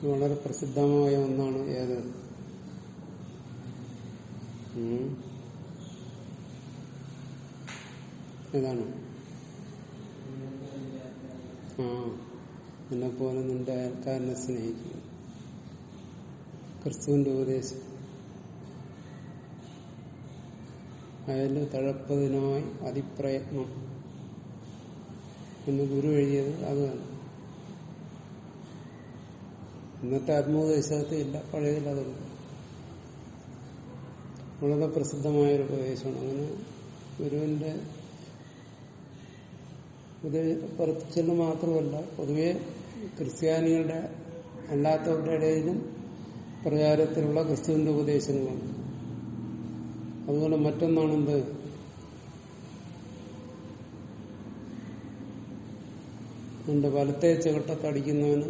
വളരെ പ്രസിദ്ധമായ ഒന്നാണ് ഏത് ഉം. ഏതാണ് ആ എന്നെ പോലെ നിന്റെ അയൽക്കാരനെ സ്നേഹിക്കുക ക്രിസ്തുവിന്റെ ഉപദേശം അയല് തഴപ്പതിനായി അതിപ്രയത്നം എന്ന് ഗുരു എഴുതിയത് അത് തന്നെ ഇന്നത്തെ ആത്മോപദേശത്തിൽ ഇല്ല പഴയതിൽ അതുണ്ട് വളരെ പ്രസിദ്ധമായ ഒരു ഉപദേശമാണ് അങ്ങനെ ഗുരുവിന്റെ പറച്ചില് മാത്രമല്ല പൊതുവെ ക്രിസ്ത്യാനികളുടെ അല്ലാത്തവരുടെ ഇടയിലും പ്രചാരത്തിലുള്ള ക്രിസ്തുവിന്റെ ഉപദേശങ്ങളാണ് അതുപോലെ മറ്റൊന്നാണെന്ത് നിന്റെ വലത്തെ ചുവട്ടത്തടിക്കുന്നവന്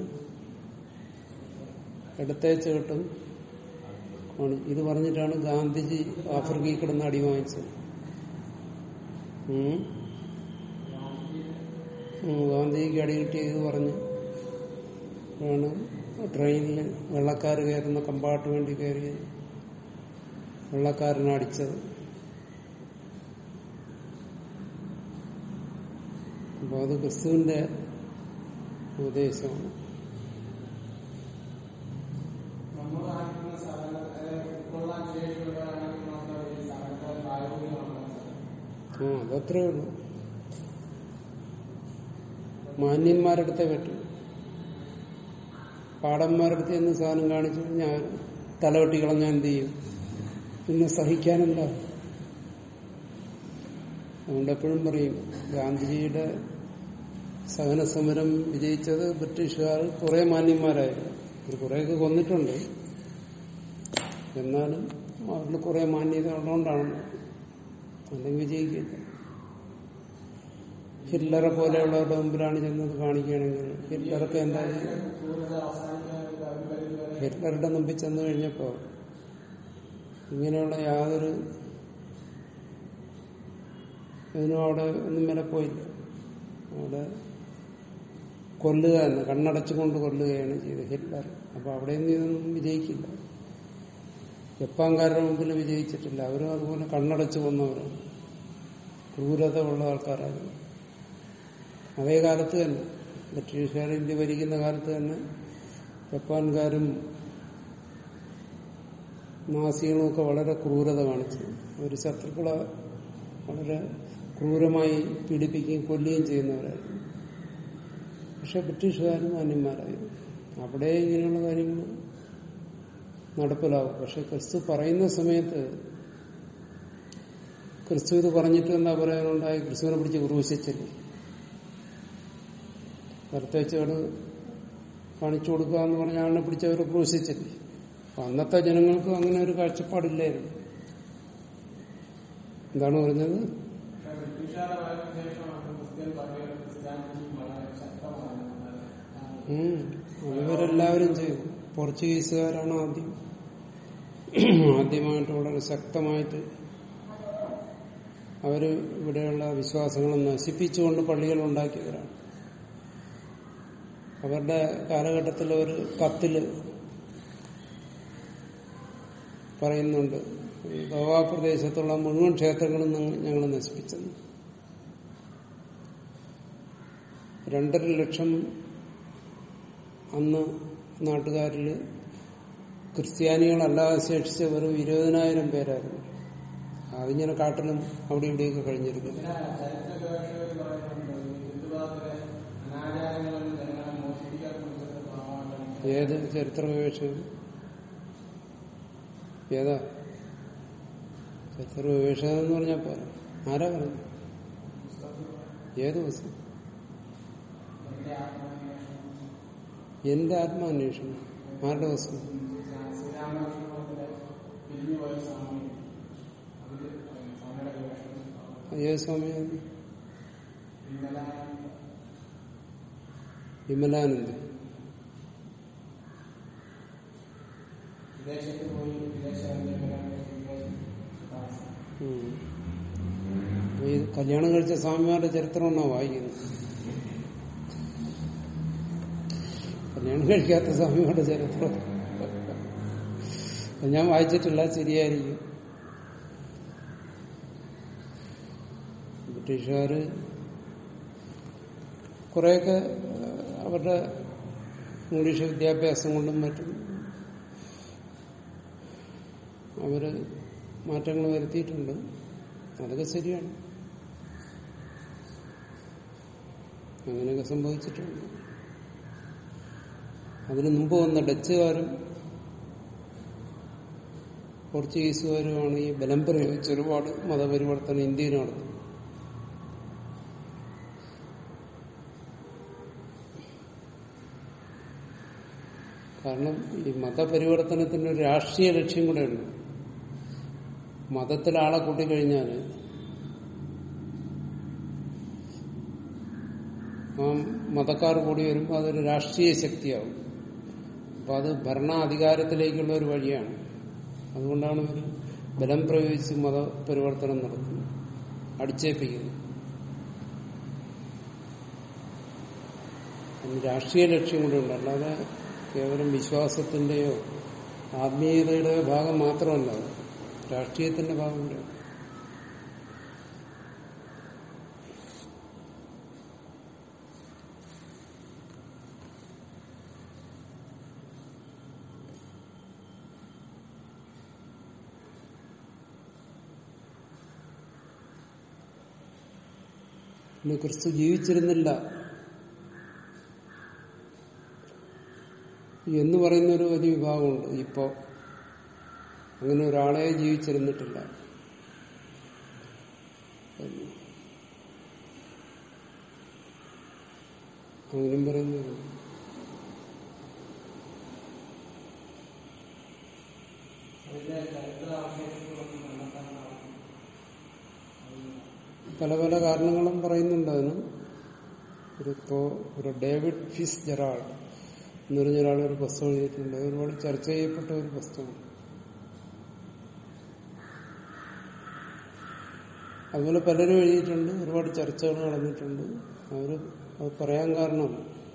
ഇടത്തെ ചുവട്ടും ആണ് ഇത് പറഞ്ഞിട്ടാണ് ഗാന്ധിജി ആഫ്രിക്കയിൽ കിടന്ന് അടി വാങ്ങിച്ചത് ഉം. ഉം, ഗാന്ധിജിക്ക് അടി കിട്ടിയത് പറഞ്ഞ് ആണ് ട്രെയിനിൽ വെള്ളക്കാർ കയറുന്ന കമ്പാർട്ട്മെന്റിൽ കയറി വെള്ളക്കാരനെ അടിച്ചത് അപ്പോൾ അത് ക്രിസ്തുവിന്റെ ഉപദേശമാണ് നമ്മൾ കാണിക്കുന്ന സാധനം ഉൾക്കൊള്ളാൻ ശേഷിയുള്ളവരാണെങ്കിൽ മാത്രമേ ഈ സാധനത്തെ പ്രായോഗികമാക്കാൻ സാധിക്കൂ ആ അതത്രേ ഉള്ളൂ മാന്യന്മാരടുത്തേ പറ്റും പാടന്മാരടുത്ത് എന്ന് സാധനം കാണിച്ചു കഴിഞ്ഞാൽ തലവെട്ടി കളഞ്ഞാൽ എന്ത് ചെയ്യും പിന്നെ സഹിക്കാനെന്താ അതുകൊണ്ട് എപ്പോഴും പറയും ഗാന്ധിജിയുടെ സഹന സമരം വിജയിച്ചത് ബ്രിട്ടീഷുകാർ കുറെ മാന്യന്മാരായിരുന്നു ഒരു കുറെയൊക്കെ കൊന്നിട്ടുണ്ട് എന്നാലും അവരിൽ കുറെ മാന്യത ഉള്ളതുകൊണ്ടാണ് അല്ലെങ്കിൽ വിജയിക്കില്ല ഹിറ്റ്ലറെ പോലെയുള്ളവരുടെ മുമ്പിലാണ് ചെന്നത് കാണിക്കുകയാണെങ്കിൽ ഹിറ്റ്ലർക്ക് എന്താ ചെയ്യുക? ക്രൂരത അവസാനിക്കാൻ ഒരു പരിധി വരെ ഹിറ്റ്ലറുടെ മുമ്പിൽ ചെന്ന് കഴിഞ്ഞപ്പോ ഇങ്ങനെയുള്ള യാതൊരു ഇതിനും അവിടെ ഒന്നും വില പോയില്ല അവിടെ കൊല്ലുക എന്ന് കണ്ണടച്ചുകൊണ്ട് കൊല്ലുകയാണ് ചെയ്തത് ഹിറ്റ്ലർ അപ്പൊ അവിടെയൊന്നും ഇതൊന്നും വിജയിക്കില്ല ജപ്പാൻകാരുടെ മുമ്പിൽ വിജയിച്ചിട്ടില്ല അവരും അതുപോലെ കണ്ണടച്ചു കൊന്നവരാണ് ക്രൂരത ഉള്ള ആൾക്കാരായിരുന്നു അതേ കാലത്ത് തന്നെ ബ്രിട്ടീഷുകാർ ഇന്ത്യ ഭരിക്കുന്ന കാലത്ത് തന്നെ ജപ്പാൻകാരും നാസികളും ഒക്കെ വളരെ ക്രൂരത കാണിച്ചു ഒരു ശത്രുക്കളെ വളരെ ക്രൂരമായി പീഡിപ്പിക്കുകയും കൊല്ലുകയും ചെയ്യുന്നവരായിരുന്നു പക്ഷെ ബ്രിട്ടീഷുകാരും മാന്യന്മാരായിരുന്നു അവിടെ ഇങ്ങനെയുള്ള കാര്യങ്ങൾ നടപ്പിലാവും പക്ഷെ ക്രിസ്തു പറയുന്ന സമയത്ത് ക്രിസ്തു ഇത് പറഞ്ഞിട്ട് എന്താ പറയാനുണ്ടായി ക്രിസ്തുവിനെ പിടിച്ച് ക്രൂശിച്ചില്ലേ പ്രത്യേകിച്ചോട് കാണിച്ചു കൊടുക്കുക എന്ന് പറഞ്ഞ ആളിനെ പിടിച്ച് അവർ ക്രൂശിച്ചില്ലേ അപ്പൊ അന്നത്തെ ജനങ്ങൾക്ക് അങ്ങനെ ഒരു കാഴ്ചപ്പാടില്ലായിരുന്നു എന്താണ് പറഞ്ഞത് പക്ഷേ ബ്രിട്ടീഷുകാരുടെ വരവിന് ശേഷമാണ് ക്രിസ്ത്യൻ പള്ളികൾ ക്രിസ്ത്യാനിറ്റി വളരെ ശക്തമാകുന്നത് ഉം. ഇവരെല്ലാവരും ചെയ്തു പോർച്ചുഗീസുകാരാണ് ആദ്യം ആദ്യമായിട്ട് വളരെ ശക്തമായിട്ട് അവര് ഇവിടെയുള്ള വിശ്വാസങ്ങളെ നശിപ്പിച്ചുകൊണ്ട് പള്ളികൾ ഉണ്ടാക്കിയവരാണ് അവരുടെ കാലഘട്ടത്തിൽ ഒരു കത്തില് പറയുന്നുണ്ട് ഈ ഗോവാ പ്രദേശത്തുള്ള മുഴുവൻ ക്ഷേത്രങ്ങളും ഞങ്ങൾ നശിപ്പിച്ചെന്ന് രണ്ടര ലക്ഷം അന്ന് നാട്ടുകാരിൽ ക്രിസ്ത്യാനികളല്ലാതെ ശേഷിച്ച വെറും ഇരുപതിനായിരം പേരായിരുന്നു അതിങ്ങനെ കാട്ടിലും അവിടെ ഇവിടെയൊക്കെ കഴിഞ്ഞിരിക്കുന്നു പിന്നെ ചരിത്ര ഗവേഷകർ പറയുന്നുണ്ട് ഈ ഹിന്ദുമതത്തിലെ അനാചാരങ്ങളിൽ ജനങ്ങളെ മോചിപ്പിക്കാൻ കുറിച്ചൊരു ഭാഗമാണ് ഏത് ചരിത്ര ഗവേഷകൻ ഏതാ ചരിത്ര ഗവേഷകൻ എന്ന് പറഞ്ഞാൽ പോരാ ആരാ പറഞ്ഞു ഏത് ദിവസം എന്റെ ആത്മാന്വേഷണം എന്റെ ആത്മാന്വേഷണം ആരുടെ ദിവസം ശ്രീരാമകൃഷ്ണത്തിലെ പിരിഞ്ഞുപോയ സ്വാമി അതിൽ സ്വാമിയുടെ ഗവേഷണം അത് ഏത് സ്വാമിയാണ് ഇന്നലെ വിമലാനന്ദ് വിദേശത്ത് പോയി വിദേശ താമസം ഉം. അപ്പൊ ഈ കല്യാണം കഴിച്ച സ്വാമിമാരുടെ ചരിത്രമാണോ വായിക്കുന്നത് കല്യാണം കഴിക്കാത്ത സ്വാമികളുടെ ചരിത്രം അത് ഞാൻ വായിച്ചിട്ടില്ല ശരിയായിരിക്കും ബ്രിട്ടീഷുകാര് കുറെയൊക്കെ ഏഹ്, അവരുടെ ഇംഗ്ലീഷ് വിദ്യാഭ്യാസം കൊണ്ടും മറ്റും അവര് മാറ്റങ്ങൾ വരുത്തിയിട്ടുണ്ട് അതൊക്കെ ശരിയാണ് അങ്ങനെയൊക്കെ സംഭവിച്ചിട്ടുണ്ട് അതിനു മുമ്പ് വന്ന ഡച്ചുകാരും പോർച്ചുഗീസുകാരുമാണ് ഈ ബലം പ്രയോഗിച്ച് ഒരുപാട് മതപരിവർത്തനം ഇന്ത്യയിൽ നടത്തുന്നത് കാരണം ഈ മതപരിവർത്തനത്തിന് ഒരു രാഷ്ട്രീയ ലക്ഷ്യം കൂടെ ഉണ്ട് മതത്തിൽ ആളെ കൂട്ടിക്കഴിഞ്ഞാൽ ആ മതക്കാർ കൂടി വരുമ്പോൾ അതൊരു രാഷ്ട്രീയ ശക്തിയാവും അപ്പൊ അത് ഭരണാധികാരത്തിലേക്കുള്ള ഒരു വഴിയാണ് അതുകൊണ്ടാണ് ഒരു ബലം പ്രയോഗിച്ച് മതപരിവർത്തനം നടത്തുന്നത് അടിച്ചേൽപ്പിക്കുന്നത് അതിന് രാഷ്ട്രീയ ലക്ഷ്യം കൂടെ ഉണ്ട് അല്ലാതെ കേവലം വിശ്വാസത്തിന്റെയോ ആത്മീയതയുടെയോ ഭാഗം മാത്രമല്ല അത്. രാഷ്ട്രീയത്തിന്റെ ഭാഗം കൂടെ പിന്നെ ക്രിസ്തു ജീവിച്ചിരുന്നില്ല എന്ന് പറയുന്ന ഒരു വലിയ വിഭാഗമുണ്ട് ഇപ്പോ അങ്ങനെ ഒരാളെ ജീവിച്ചിരുന്നിട്ടില്ല അങ്ങനെയും പറയുന്നുണ്ട് അതിന്റെ ചരിത്ര അവശേഷികളൊന്നും കണ്ടെത്താനാവും പല പല കാരണങ്ങളും പറയുന്നുണ്ട് അതിന് ഒരു തോ- ഒരു ഡേവിഡ് ഫിസ് ജെറാൾഡ് എന്ന് പറഞ്ഞ ഒരാൾ ഒരു പുസ്തകം എഴുതിയിട്ടുണ്ട് അത് ഒരുപാട് ചർച്ച ചെയ്യപ്പെട്ട ഒരു പുസ്തകം അതുപോലെ പലരും എഴുതിയിട്ടുണ്ട് ഒരുപാട് ചർച്ചകൾ നടന്നിട്ടുണ്ട് അവര് അത് പറയാൻ കാരണം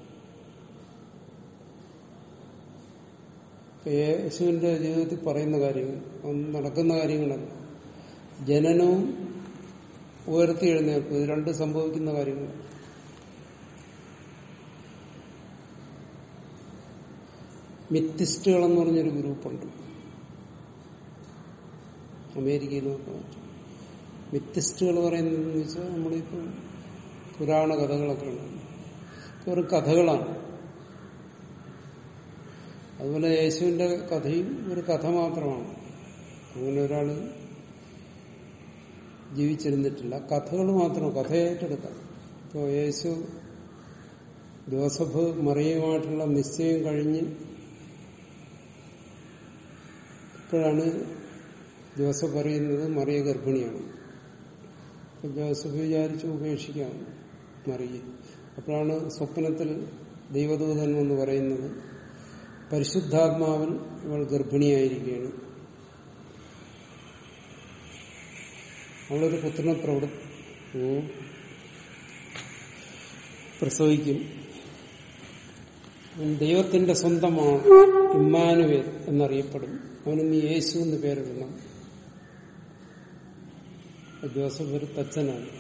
ഇപ്പൊ യേശുവിന്റെ ജീവിതത്തിൽ പറയുന്ന കാര്യങ്ങൾ ഒന്നും നടക്കുന്ന കാര്യങ്ങളല്ല ജനനവും ഉയർത്തി എഴുന്നേൽപ്പ് ഇത് രണ്ട് സംഭവിക്കുന്ന കാര്യങ്ങൾ മിത്തിസ്റ്റുകൾ എന്ന് പറഞ്ഞൊരു ഗ്രൂപ്പുണ്ട് അമേരിക്കയിലൊക്കെ മിത്തിസ്റ്റുകൾ പറയുന്നതെന്ന് വെച്ചാൽ നമ്മളിപ്പോൾ പുരാണ കഥകളൊക്കെ ഉണ്ട് വെറും കഥകളാണ് അതുപോലെ യേശുവിന്റെ കഥയും ഒരു കഥ മാത്രമാണ് അങ്ങനെ ഒരാൾ ജീവിച്ചിരുന്നിട്ടില്ല കഥകൾ മാത്രം കഥയായിട്ടെടുക്കാം ഇപ്പോൾ യേശു ജോസഫ് മറിയുമായിട്ടുള്ള നിശ്ചയം കഴിഞ്ഞ് ഇപ്പോഴാണ് ജോസഫ് അറിയുന്നത് മറിയ ഗർഭിണിയാണ് അപ്പൊ ജോസഫ് വിചാരിച്ചു ഉപേക്ഷിക്കാം മറിയ അപ്പോഴാണ് സ്വപ്നത്തിൽ ദൈവദൂതൻ എന്ന് പറയുന്നത് പരിശുദ്ധാത്മാവിൽ ഇവൾ ഗർഭിണിയായിരിക്കുകയാണ് അവളൊരു പുത്രനെ പ്രവൃ ഉം, പ്രസവിക്കും അവൻ ദൈവത്തിന്റെ സ്വന്തമാണ് ഇമ്മാനുവേൽ എന്നറിയപ്പെടും അവന് നീ യേശു എന്ന് പേരിടണം ജോസഫ് ഒരു തച്ചനാണ്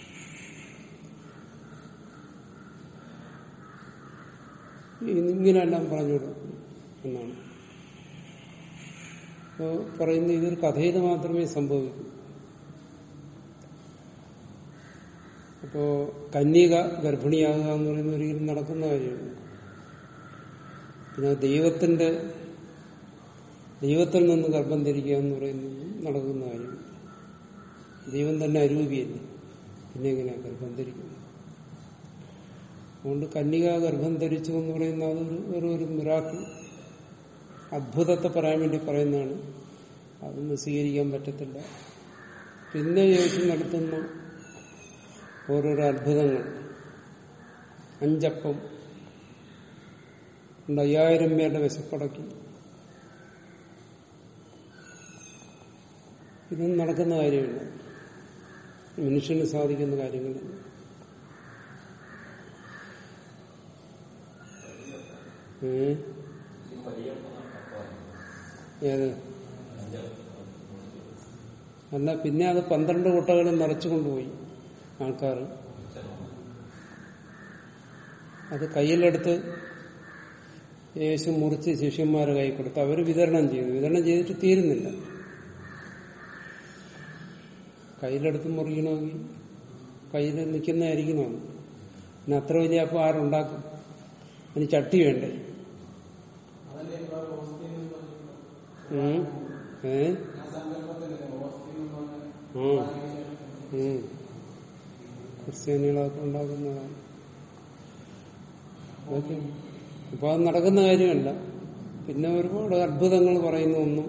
ഇങ്ങനെയെല്ലാം പറഞ്ഞു കൊടുക്കും എന്നാണ് അപ്പോ പറയുന്നത് ഇതൊരു കഥയിൽ മാത്രമേ സംഭവിക്കൂ അപ്പോ കന്യക ഗർഭിണിയാകുക എന്ന് പറയുന്നത് ഒരിക്കലും നടക്കുന്ന കാര്യമാണ് പിന്നെ ദൈവത്തിന്റെ ദൈവത്തിൽ നിന്ന് ഗർഭം ധരിക്കുക എന്ന് പറയുന്നത് നടക്കുന്ന കാര്യമാണ് ദൈവം തന്നെ അരൂപിയല്ലേ പിന്നെ എങ്ങനെയാ ഗർഭം ധരിക്കുന്നത് അതുകൊണ്ട് കന്യക ഗർഭം ധരിച്ചു എന്ന് പറയുന്ന അതൊരു വെറും ഒരു മിറാക്കിൾ അത്ഭുതത്തെ പറയാൻ വേണ്ടി പറയുന്നതാണ് അതൊന്നും സ്വീകരിക്കാൻ പറ്റത്തില്ല പിന്നെ യേശു നടത്തുന്ന ഓരോരോ അത്ഭുതങ്ങൾ അഞ്ചപ്പം ഉണ്ട് അയ്യായിരം പേരുടെ വിശപ്പടക്കി ഇതൊന്നും നടക്കുന്ന കാര്യമില്ല മനുഷ്യന് സാധിക്കുന്ന കാര്യങ്ങളല്ല ഏ ഏത് അല്ല പിന്നെ അത് പന്ത്രണ്ട് കുട്ടകളിൽ നിറച്ചു കൊണ്ടുപോയി ആൾക്കാർ അത് കയ്യിലെടുത്ത് യേശു മുറിച്ച് ശിഷ്യന്മാരെ കൈ കൊടുത്ത് അവർ വിതരണം ചെയ്തു വിതരണം ചെയ്തിട്ട് തീരുന്നില്ല കയ്യിലെടുത്ത് മുറിക്കണമെങ്കിൽ കയ്യിൽ നിൽക്കുന്നതായിരിക്കണം പിന്നെ അത്ര വലിയ അപ്പം ആരുണ്ടാക്കും അതിന് ചട്ടി വേണ്ടേ അതല്ലേ ഇപ്പോൾ ഹോസ്റ്റിംഗ് എന്ന് പറഞ്ഞിട്ടുള്ളത്. ഉം. ഏ ആ സങ്കല്പത്തിലല്ലേ ഹോസ്റ്റിംഗ് എന്ന് പറഞ്ഞ ഉം. ഉം. ക്രിസ്ത്യാനികളൊക്കെ ഉണ്ടാക്കുന്നതാണ് അതൊക്കെ അപ്പൊ അത് നടക്കുന്ന കാര്യമല്ല പിന്നെ ഒരുപാട് അത്ഭുതങ്ങൾ പറയുന്ന ഒന്നും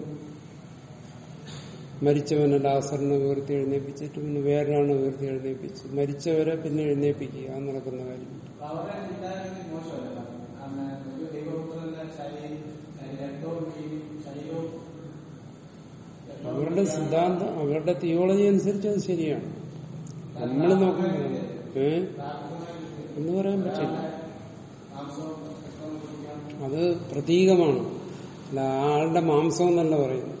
മരിച്ചവനെ ലാസറിനെ ഉയർത്തി എഴുന്നേപ്പിച്ചിട്ട് പിന്നെ വേറൊരാളെ ഉയർത്തി എഴുന്നേപ്പിച്ച് മരിച്ചവരെ പിന്നെ എഴുന്നേപ്പിക്കുക അത് നടക്കുന്ന കാര്യം അപ്പൊ അവരുടെ ചിന്താഗതി മോശമല്ല കാരണം ഒരു ദൈവപുത്രന്റെ ശരീരം രക്തവും ഈ ശരീരവും രക്തവും അവരുടെ സിദ്ധാന്തം അവരുടെ തിയോളജി അനുസരിച്ച് അത് ശരിയാണ് നമ്മൾ നോക്കുമ്പോഴാണ് ഏ എന്ന് പറയാൻ പറ്റില്ല മാംസവും രക്തവും കുടിക്കാൻ അത് പ്രതീകമാണ് അല്ല ആ ആളുടെ മാംസം എന്നല്ല പറയുന്നത്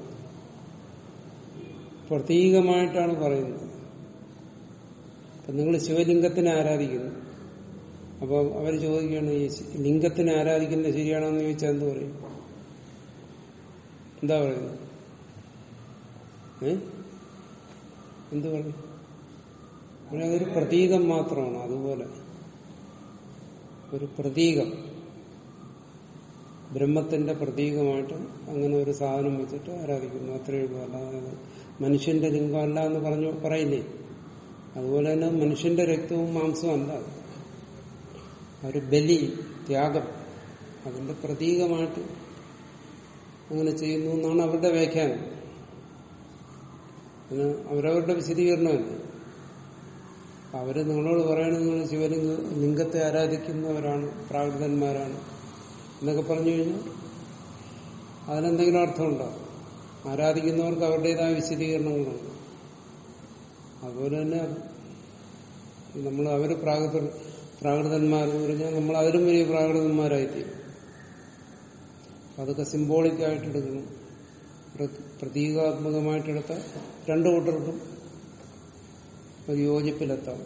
പ്രതീകമായിട്ടാണ് പറയുന്നത് അപ്പൊ നിങ്ങൾ ശിവലിംഗത്തിനെ ആരാധിക്കുന്നു അപ്പൊ അവർ ചോദിക്കുകയാണ് ഈ ലിംഗത്തിനെ ആരാധിക്കുന്നത് ശരിയാണോ എന്ന് ചോദിച്ചാൽ എന്ത് പറയും എന്താ പറയുന്നത് ഏ എന്ത് പറയും ഇവിടെ അതൊരു പ്രതീകം മാത്രമാണ് അതുപോലെ ഒരു പ്രതീകം ബ്രഹ്മത്തിന്റെ പ്രതീകമായിട്ട് അങ്ങനെ ഒരു സാധനം വെച്ചിട്ട് ആരാധിക്കുന്നു അത്രയേ ഉള്ളൂ അല്ലാതെ അത് മനുഷ്യന്റെ ലിംഗമല്ല എന്ന് പറഞ്ഞു പറയില്ലേ അതുപോലെ തന്നെ മനുഷ്യന്റെ രക്തവും മാംസവും അല്ല അത്. ഒരു ബലി ത്യാഗം അതിന്റെ പ്രതീകമായിട്ട് അങ്ങനെ ചെയ്യുന്നു എന്നാണ് അവരുടെ വ്യാഖ്യാനം അതിന് അവരവരുടെ വിശദീകരണമല്ല അവര് നിങ്ങളോട് പറയണത് നിങ്ങൾ ശിവലിംഗ ലിംഗത്തെ ആരാധിക്കുന്നവരാണ് പ്രാകൃതന്മാരാണ് എന്നൊക്കെ പറഞ്ഞു കഴിഞ്ഞാൽ അതിനെന്തെങ്കിലും അർത്ഥമുണ്ടോ ആരാധിക്കുന്നവർക്ക് അവരുടേതായ വിശദീകരണങ്ങളുണ്ട് അതുപോലെ തന്നെ നമ്മൾ അവർ പ്രാകൃത പ്രാകൃതന്മാരെന്ന് പറഞ്ഞാൽ നമ്മൾ അതിലും വലിയ പ്രാകൃതന്മാരായിത്തീരും അതൊക്കെ സിംബോളിക്കായിട്ട് എടുക്കണം പ്ര- പ്രതീകാത്മകമായിട്ടെടുത്ത രണ്ടു കൂട്ടർക്കും ഒരു യോജിപ്പിലെത്താം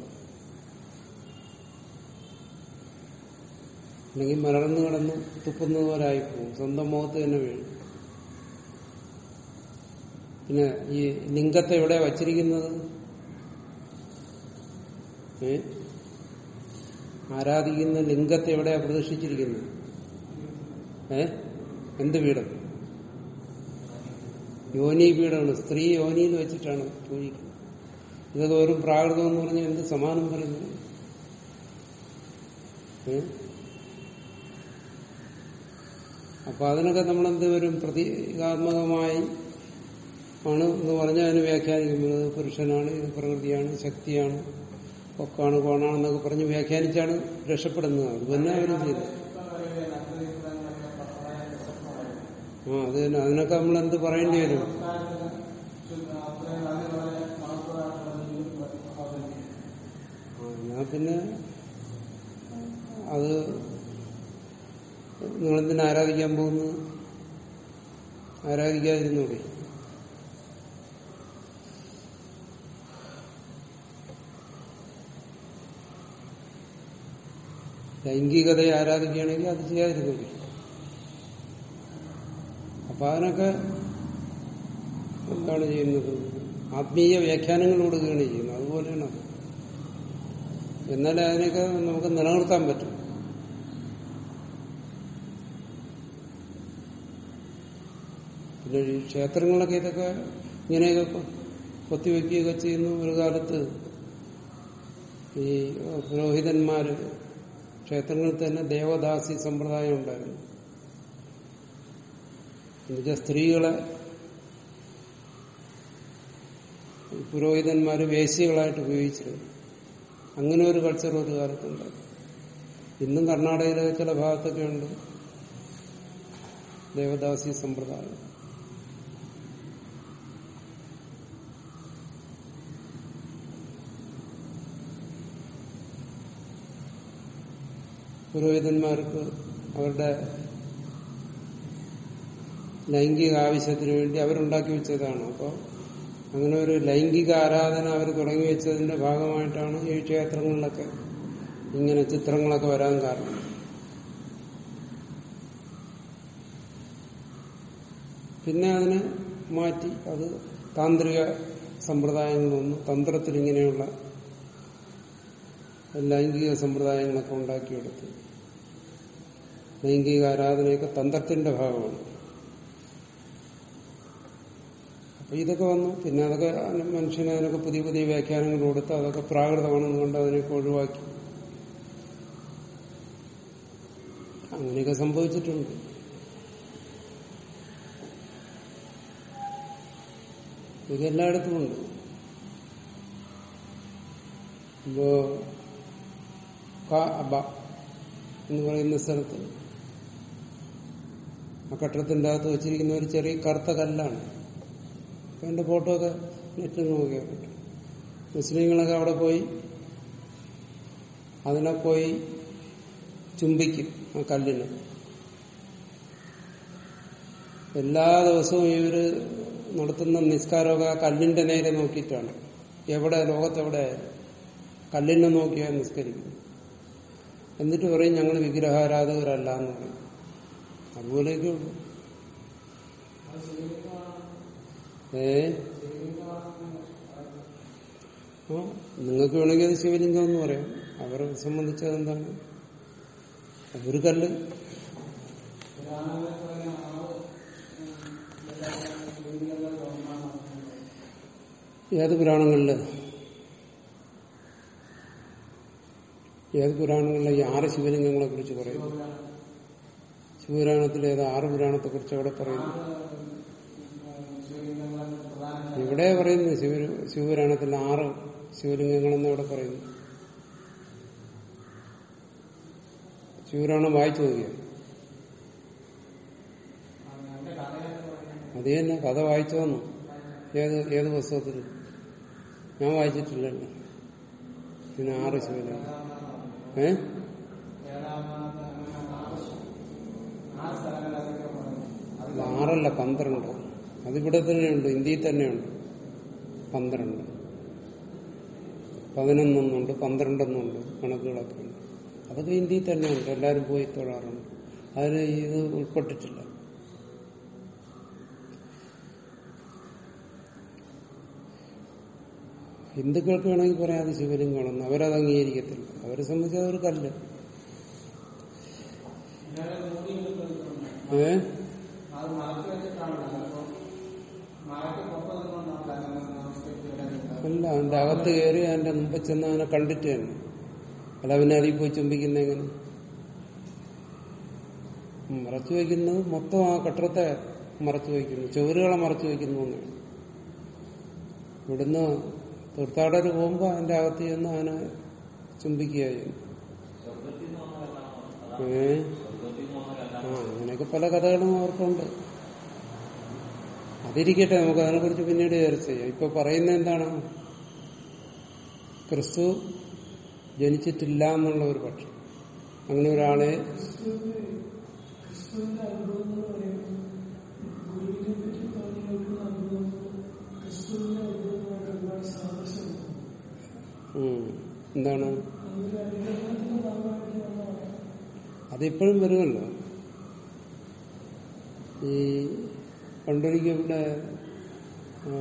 അല്ലെങ്കിൽ മലർന്നു കിടന്ന് തുപ്പുന്നത് പോലെ ആയിപ്പോവും സ്വന്തം മുഖത്ത് തന്നെ വീഴും പിന്നെ ഈ ലിംഗത്തെ എവിടെ വച്ചിരിക്കുന്നത് ഏ ആരാധിക്കുന്ന ലിംഗത്തെ എവിടെയാ പ്രദർശിച്ചിരിക്കുന്നത് ഏ എന്ത് പീഠം യോനി പീഠമാണ് സ്ത്രീ യോനിയിൽ വെച്ചിട്ടാണ് പൂജിക്കുന്നത് ഇതൊക്കെ വെറും പ്രാകൃതം എന്ന് പറഞ്ഞാൽ എന്ത് സമാനം പറയുന്നു ഏ അപ്പൊ അതിനൊക്കെ നമ്മളെന്ത് വരും പ്രതീകാത്മകമായി ആണ് എന്ന് പറഞ്ഞാൽ അതിന് വ്യാഖ്യാനിക്കുന്നത് ഇത് പുരുഷനാണ് ഇത് പ്രകൃതിയാണ് ശക്തിയാണ് ഒക്കാണ് കോണാണെന്നൊക്കെ പറഞ്ഞ് വ്യാഖ്യാനിച്ചാണ് രക്ഷപ്പെടുന്നത് അത് തന്നെ അവരും ചെയ്തു ഇപ്പം പറയുന്നത് നഗ്നചിത്രങ്ങളൊക്കെ വളരെ പ്രസക്തമായിരുന്നു ആ അത് തന്നെ അതിനൊക്കെ നമ്മൾ എന്ത് പറയേണ്ടി വരും സംസ്കാരത്തിന് ചുറ്റും അത്രയും അതിന് വളരെ മഹത്വമായിട്ടുള്ള രീതിയിൽ അവതരിപ്പിക്കും ആ, ഞാൻ പിന്നെ അത് നിങ്ങളെന്തിനാ ആരാധിക്കാൻ പോകുന്നു ആരാധിക്കാതിരുന്നൂടെ ലൈംഗികതയെ ആരാധിക്കുകയാണെങ്കിൽ അത് ചെയ്യാതിരുന്നൂടെ അപ്പൊ അതിനൊക്കെ എന്താണ് ചെയ്യുന്നത് ആത്മീയ വ്യാഖ്യാനങ്ങൾ കൊടുക്കുകയാണ് ചെയ്യുന്നത് അതുപോലെയാണ് അത് എന്നാലേ അതിനൊക്കെ നമുക്ക് നിലനിർത്താൻ പറ്റും പിന്നെ ഈ ക്ഷേത്രങ്ങളിലൊക്കെ ഇതൊക്കെ ഇങ്ങനെയൊക്കെ കൊ- കൊത്തിവെക്കുകയൊക്കെ ചെയ്യുന്നു ഒരു കാലത്ത് ഈ പുരോഹിതന്മാര് ക്ഷേത്രങ്ങളിൽ തന്നെ ദേവദാസി സമ്പ്രദായം ഉണ്ടായിരുന്നു എന്നുവെച്ചാൽ സ്ത്രീകളെ ഈ പുരോഹിതന്മാര് വേശ്യകളായിട്ട് ഉപയോഗിച്ചിരുന്നു അങ്ങനെ ഒരു കൾച്ചർ ഒരു കാലത്തുണ്ട് ഇന്നും കർണാടകയിലെ ചില ഭാഗത്തൊക്കെ ഉണ്ട് ദേവദാസി സമ്പ്രദായം പുരോഹിതന്മാർക്ക് അവരുടെ ലൈംഗിക ആവശ്യത്തിന് വേണ്ടി അവരുണ്ടാക്കി വെച്ചതാണ് അപ്പോൾ അങ്ങനെ ഒരു ലൈംഗിക ആരാധന അവർ തുടങ്ങി വെച്ചതിന്റെ ഭാഗമായിട്ടാണ് ഈ ക്ഷേത്രങ്ങളിലൊക്കെ ഇങ്ങനെ ചിത്രങ്ങളൊക്കെ വരാൻ കാരണം പിന്നെ അതിനെ മാറ്റി അത് താന്ത്രിക സമ്പ്രദായങ്ങളൊന്നും തന്ത്രത്തിൽ ഇങ്ങനെയുള്ള ലൈംഗിക സമ്പ്രദായങ്ങളൊക്കെ ഉണ്ടാക്കിയെടുത്തു ലൈംഗിക ആരാധനയൊക്കെ തന്ത്രത്തിന്റെ ഭാഗമാണ് അപ്പൊ ഇതൊക്കെ വന്നു പിന്നെ അതൊക്കെ അതിന് മനുഷ്യന് അതിനൊക്കെ പുതിയ പുതിയ വ്യാഖ്യാനങ്ങൾ കൊടുത്ത് അതൊക്കെ പ്രാകൃതമാണെന്ന് കൊണ്ട് അതിനൊക്കെ ഒഴിവാക്കി അങ്ങനെയൊക്കെ സംഭവിച്ചിട്ടുണ്ട് ഇത് എല്ലായിടത്തും ഉണ്ട് ഇപ്പോ അബ എന്ന് പറയുന്ന സ്ഥലത്ത് ആ കട്ടടത്തിന്റെ അകത്ത് വെച്ചിരിക്കുന്ന ഒരു ചെറിയ കറുത്ത കല്ലാണ് അപ്പൊ എന്റെ ഫോട്ടോ ഒക്കെ നെറ്റിൽ നോക്കിയാൽ പറ്റും മുസ്ലിങ്ങളൊക്കെ അവിടെ പോയി അതിനെ പോയി ചുംബിക്കും ആ കല്ലിന് എല്ലാ ദിവസവും ഇവര് നടത്തുന്ന നിസ്കാരമൊക്കെ ആ കല്ലിന്റെ നേരെ നോക്കിയിട്ടാണ് എവിടെ ലോകത്തെവിടെ കല്ലിനെ നോക്കിയാൽ നിസ്കരിക്കും എന്നിട്ട് പറയും ഞങ്ങൾ വിഗ്രഹാരാധകരല്ല എന്ന് പറയും അതുപോലെയൊക്കെ ഉള്ളു ഏ ആ നിങ്ങൾക്ക് വേണമെങ്കിൽ അത് ശിവലിംഗം എന്ന് പറയാം അവരെ സംബന്ധിച്ചത് എന്താണ് ഒരു കല്ല് ഏത് പുരാണങ്ങളില് ഏത് പുരാണങ്ങളിലെ ഈ ആറ് ശിവലിംഗങ്ങളെ കുറിച്ച് പറയുന്നു ശിവപുരാണത്തിൽ ഏത് ആറ് പുരാണത്തെ കുറിച്ച് അവിടെ പറയുന്നു ഇവിടെ പറയുന്നു ശിവ ശിവപുരാണത്തിൽ ആറ് ശിവലിംഗങ്ങളെന്ന് ഇവിടെ പറയുന്നു ശിവപുരാണം വായിച്ചു നോക്കിയ അത് തന്നെ കഥ വായിച്ചു വന്നു ഏത് ഏത് പുസ്തകത്തിൽ ഞാൻ വായിച്ചിട്ടില്ലല്ലോ പിന്നെ ആറ് ശിവലിംഗം ഏ അത് ആറല്ല പന്ത്രണ്ട് അതിവിടെ തന്നെയുണ്ട് ഇന്ത്യയിൽ തന്നെയുണ്ട് പന്ത്രണ്ട് പതിനൊന്നൊന്നുണ്ട് പന്ത്രണ്ടെന്നുണ്ട് കണക്കുകളൊക്കെ ഉണ്ട് അതൊക്കെ ഇന്ത്യയിൽ തന്നെയുണ്ട് എല്ലാവരും പോയി തൊഴാറുണ്ട് അതിന് ഇത് ഉൾപ്പെട്ടിട്ടില്ല ഹിന്ദുക്കൾക്ക് വേണമെങ്കിൽ പറയാം അത് ശിവലിംഗമാണെന്ന് അവരത് അംഗീകരിക്കത്തില്ല അവരെ സംബന്ധിച്ച് അതൊരു കല്ല് ഏ അത് മറച്ചു വെച്ചിട്ടാണല്ലോ ചിലപ്പോൾ മറക്ക് പുറത്ത് നിന്നുകൊണ്ടാണല്ലോ നമസ്കരിക്കുന്നത് അല്ല അതിന്റെ അകത്ത് കയറി അതിന്റെ മുമ്പ് ചെന്ന് അതിനെ കണ്ടിട്ട് തന്നെ അല്ല പിന്നെ അതിൽ പോയി ചുംബിക്കുന്ന എങ്ങനെ ഉം, മറച്ചു വയ്ക്കുന്നത് മൊത്തം ആ കട്ടറത്തെ മറച്ചു വയ്ക്കുന്നു ചുവരുകളെ മറച്ചു വയ്ക്കുന്നു എന്നാണ് ഇവിടുന്ന് തീർത്ഥാടകർ പോകുമ്പോൾ അതിന്റെ അകത്ത് ചെന്ന് അതിനെ ചുംബിക്കുക ചെയ്യുന്നു ഏ ആ അങ്ങനെയൊക്കെ പല കഥകളും അവർക്കുണ്ട് അതിരിക്കട്ടെ നമുക്ക് അതിനെക്കുറിച്ച് പിന്നീട് ചർച്ച ചെയ്യാം ഇപ്പൊ പറയുന്ന എന്താണ് ക്രിസ്തു ജനിച്ചിട്ടില്ല എന്നുള്ള ഒരു പക്ഷം അങ്ങനെ ഒരാളെ ഉം. എന്താണ് അതിപ്പോഴും വരുമല്ലോ ഈ പണ്ടൊരിക്കൽ ഇവിടെ ആ,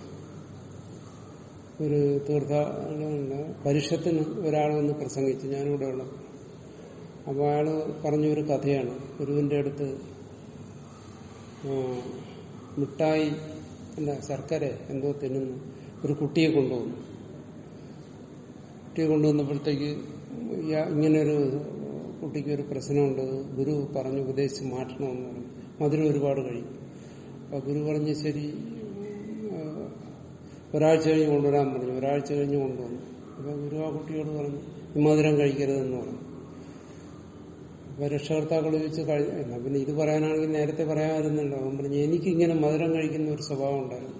ഒരു തീർത്ഥാടന പരിഷത്തിന് ഒരാൾ വന്ന് പ്രസംഗിച്ചു ഞാനിവിടെ ഉള്ളത് അപ്പോൾ അയാള് പറഞ്ഞൊരു കഥയാണ് ഗുരുവിന്റെ അടുത്ത് ആ, മിഠായി അല്ല ശർക്കര എന്തോ തിന്നുന്നു ഒരു കുട്ടിയെ കൊണ്ടുവന്നു കുട്ടിയെ കൊണ്ടുവന്നപ്പോഴത്തേക്ക് ഇയാ- ഇങ്ങനൊരു കുട്ടിക്ക് ഒരു പ്രശ്നമുണ്ട് ഗുരു പറഞ്ഞു ഉപദേശിച്ച് മാറ്റണമെന്ന് പറഞ്ഞു മധുരം ഒരുപാട് കഴിയും അപ്പൊ ഗുരു പറഞ്ഞു ശരി ആ, ഒരാഴ്ച കഴിഞ്ഞ് കൊണ്ടുവരാൻ പറഞ്ഞു ഒരാഴ്ച കഴിഞ്ഞ് കൊണ്ടുവന്നു അപ്പൊ ഗുരു ആ കുട്ടിയോട് പറഞ്ഞു ഈ മധുരം കഴിക്കരുതെന്ന് പറഞ്ഞു അപ്പൊ രക്ഷകർത്താക്കൾ ചോദിച്ച് കഴി എന്നാ പിന്നെ ഇത് പറയാനാണെങ്കിൽ നേരത്തെ പറയാമായിരുന്നല്ലോ അവൻ പറഞ്ഞു എനിക്കിങ്ങനെ മധുരം കഴിക്കുന്ന ഒരു സ്വഭാവം ഉണ്ടായിരുന്നു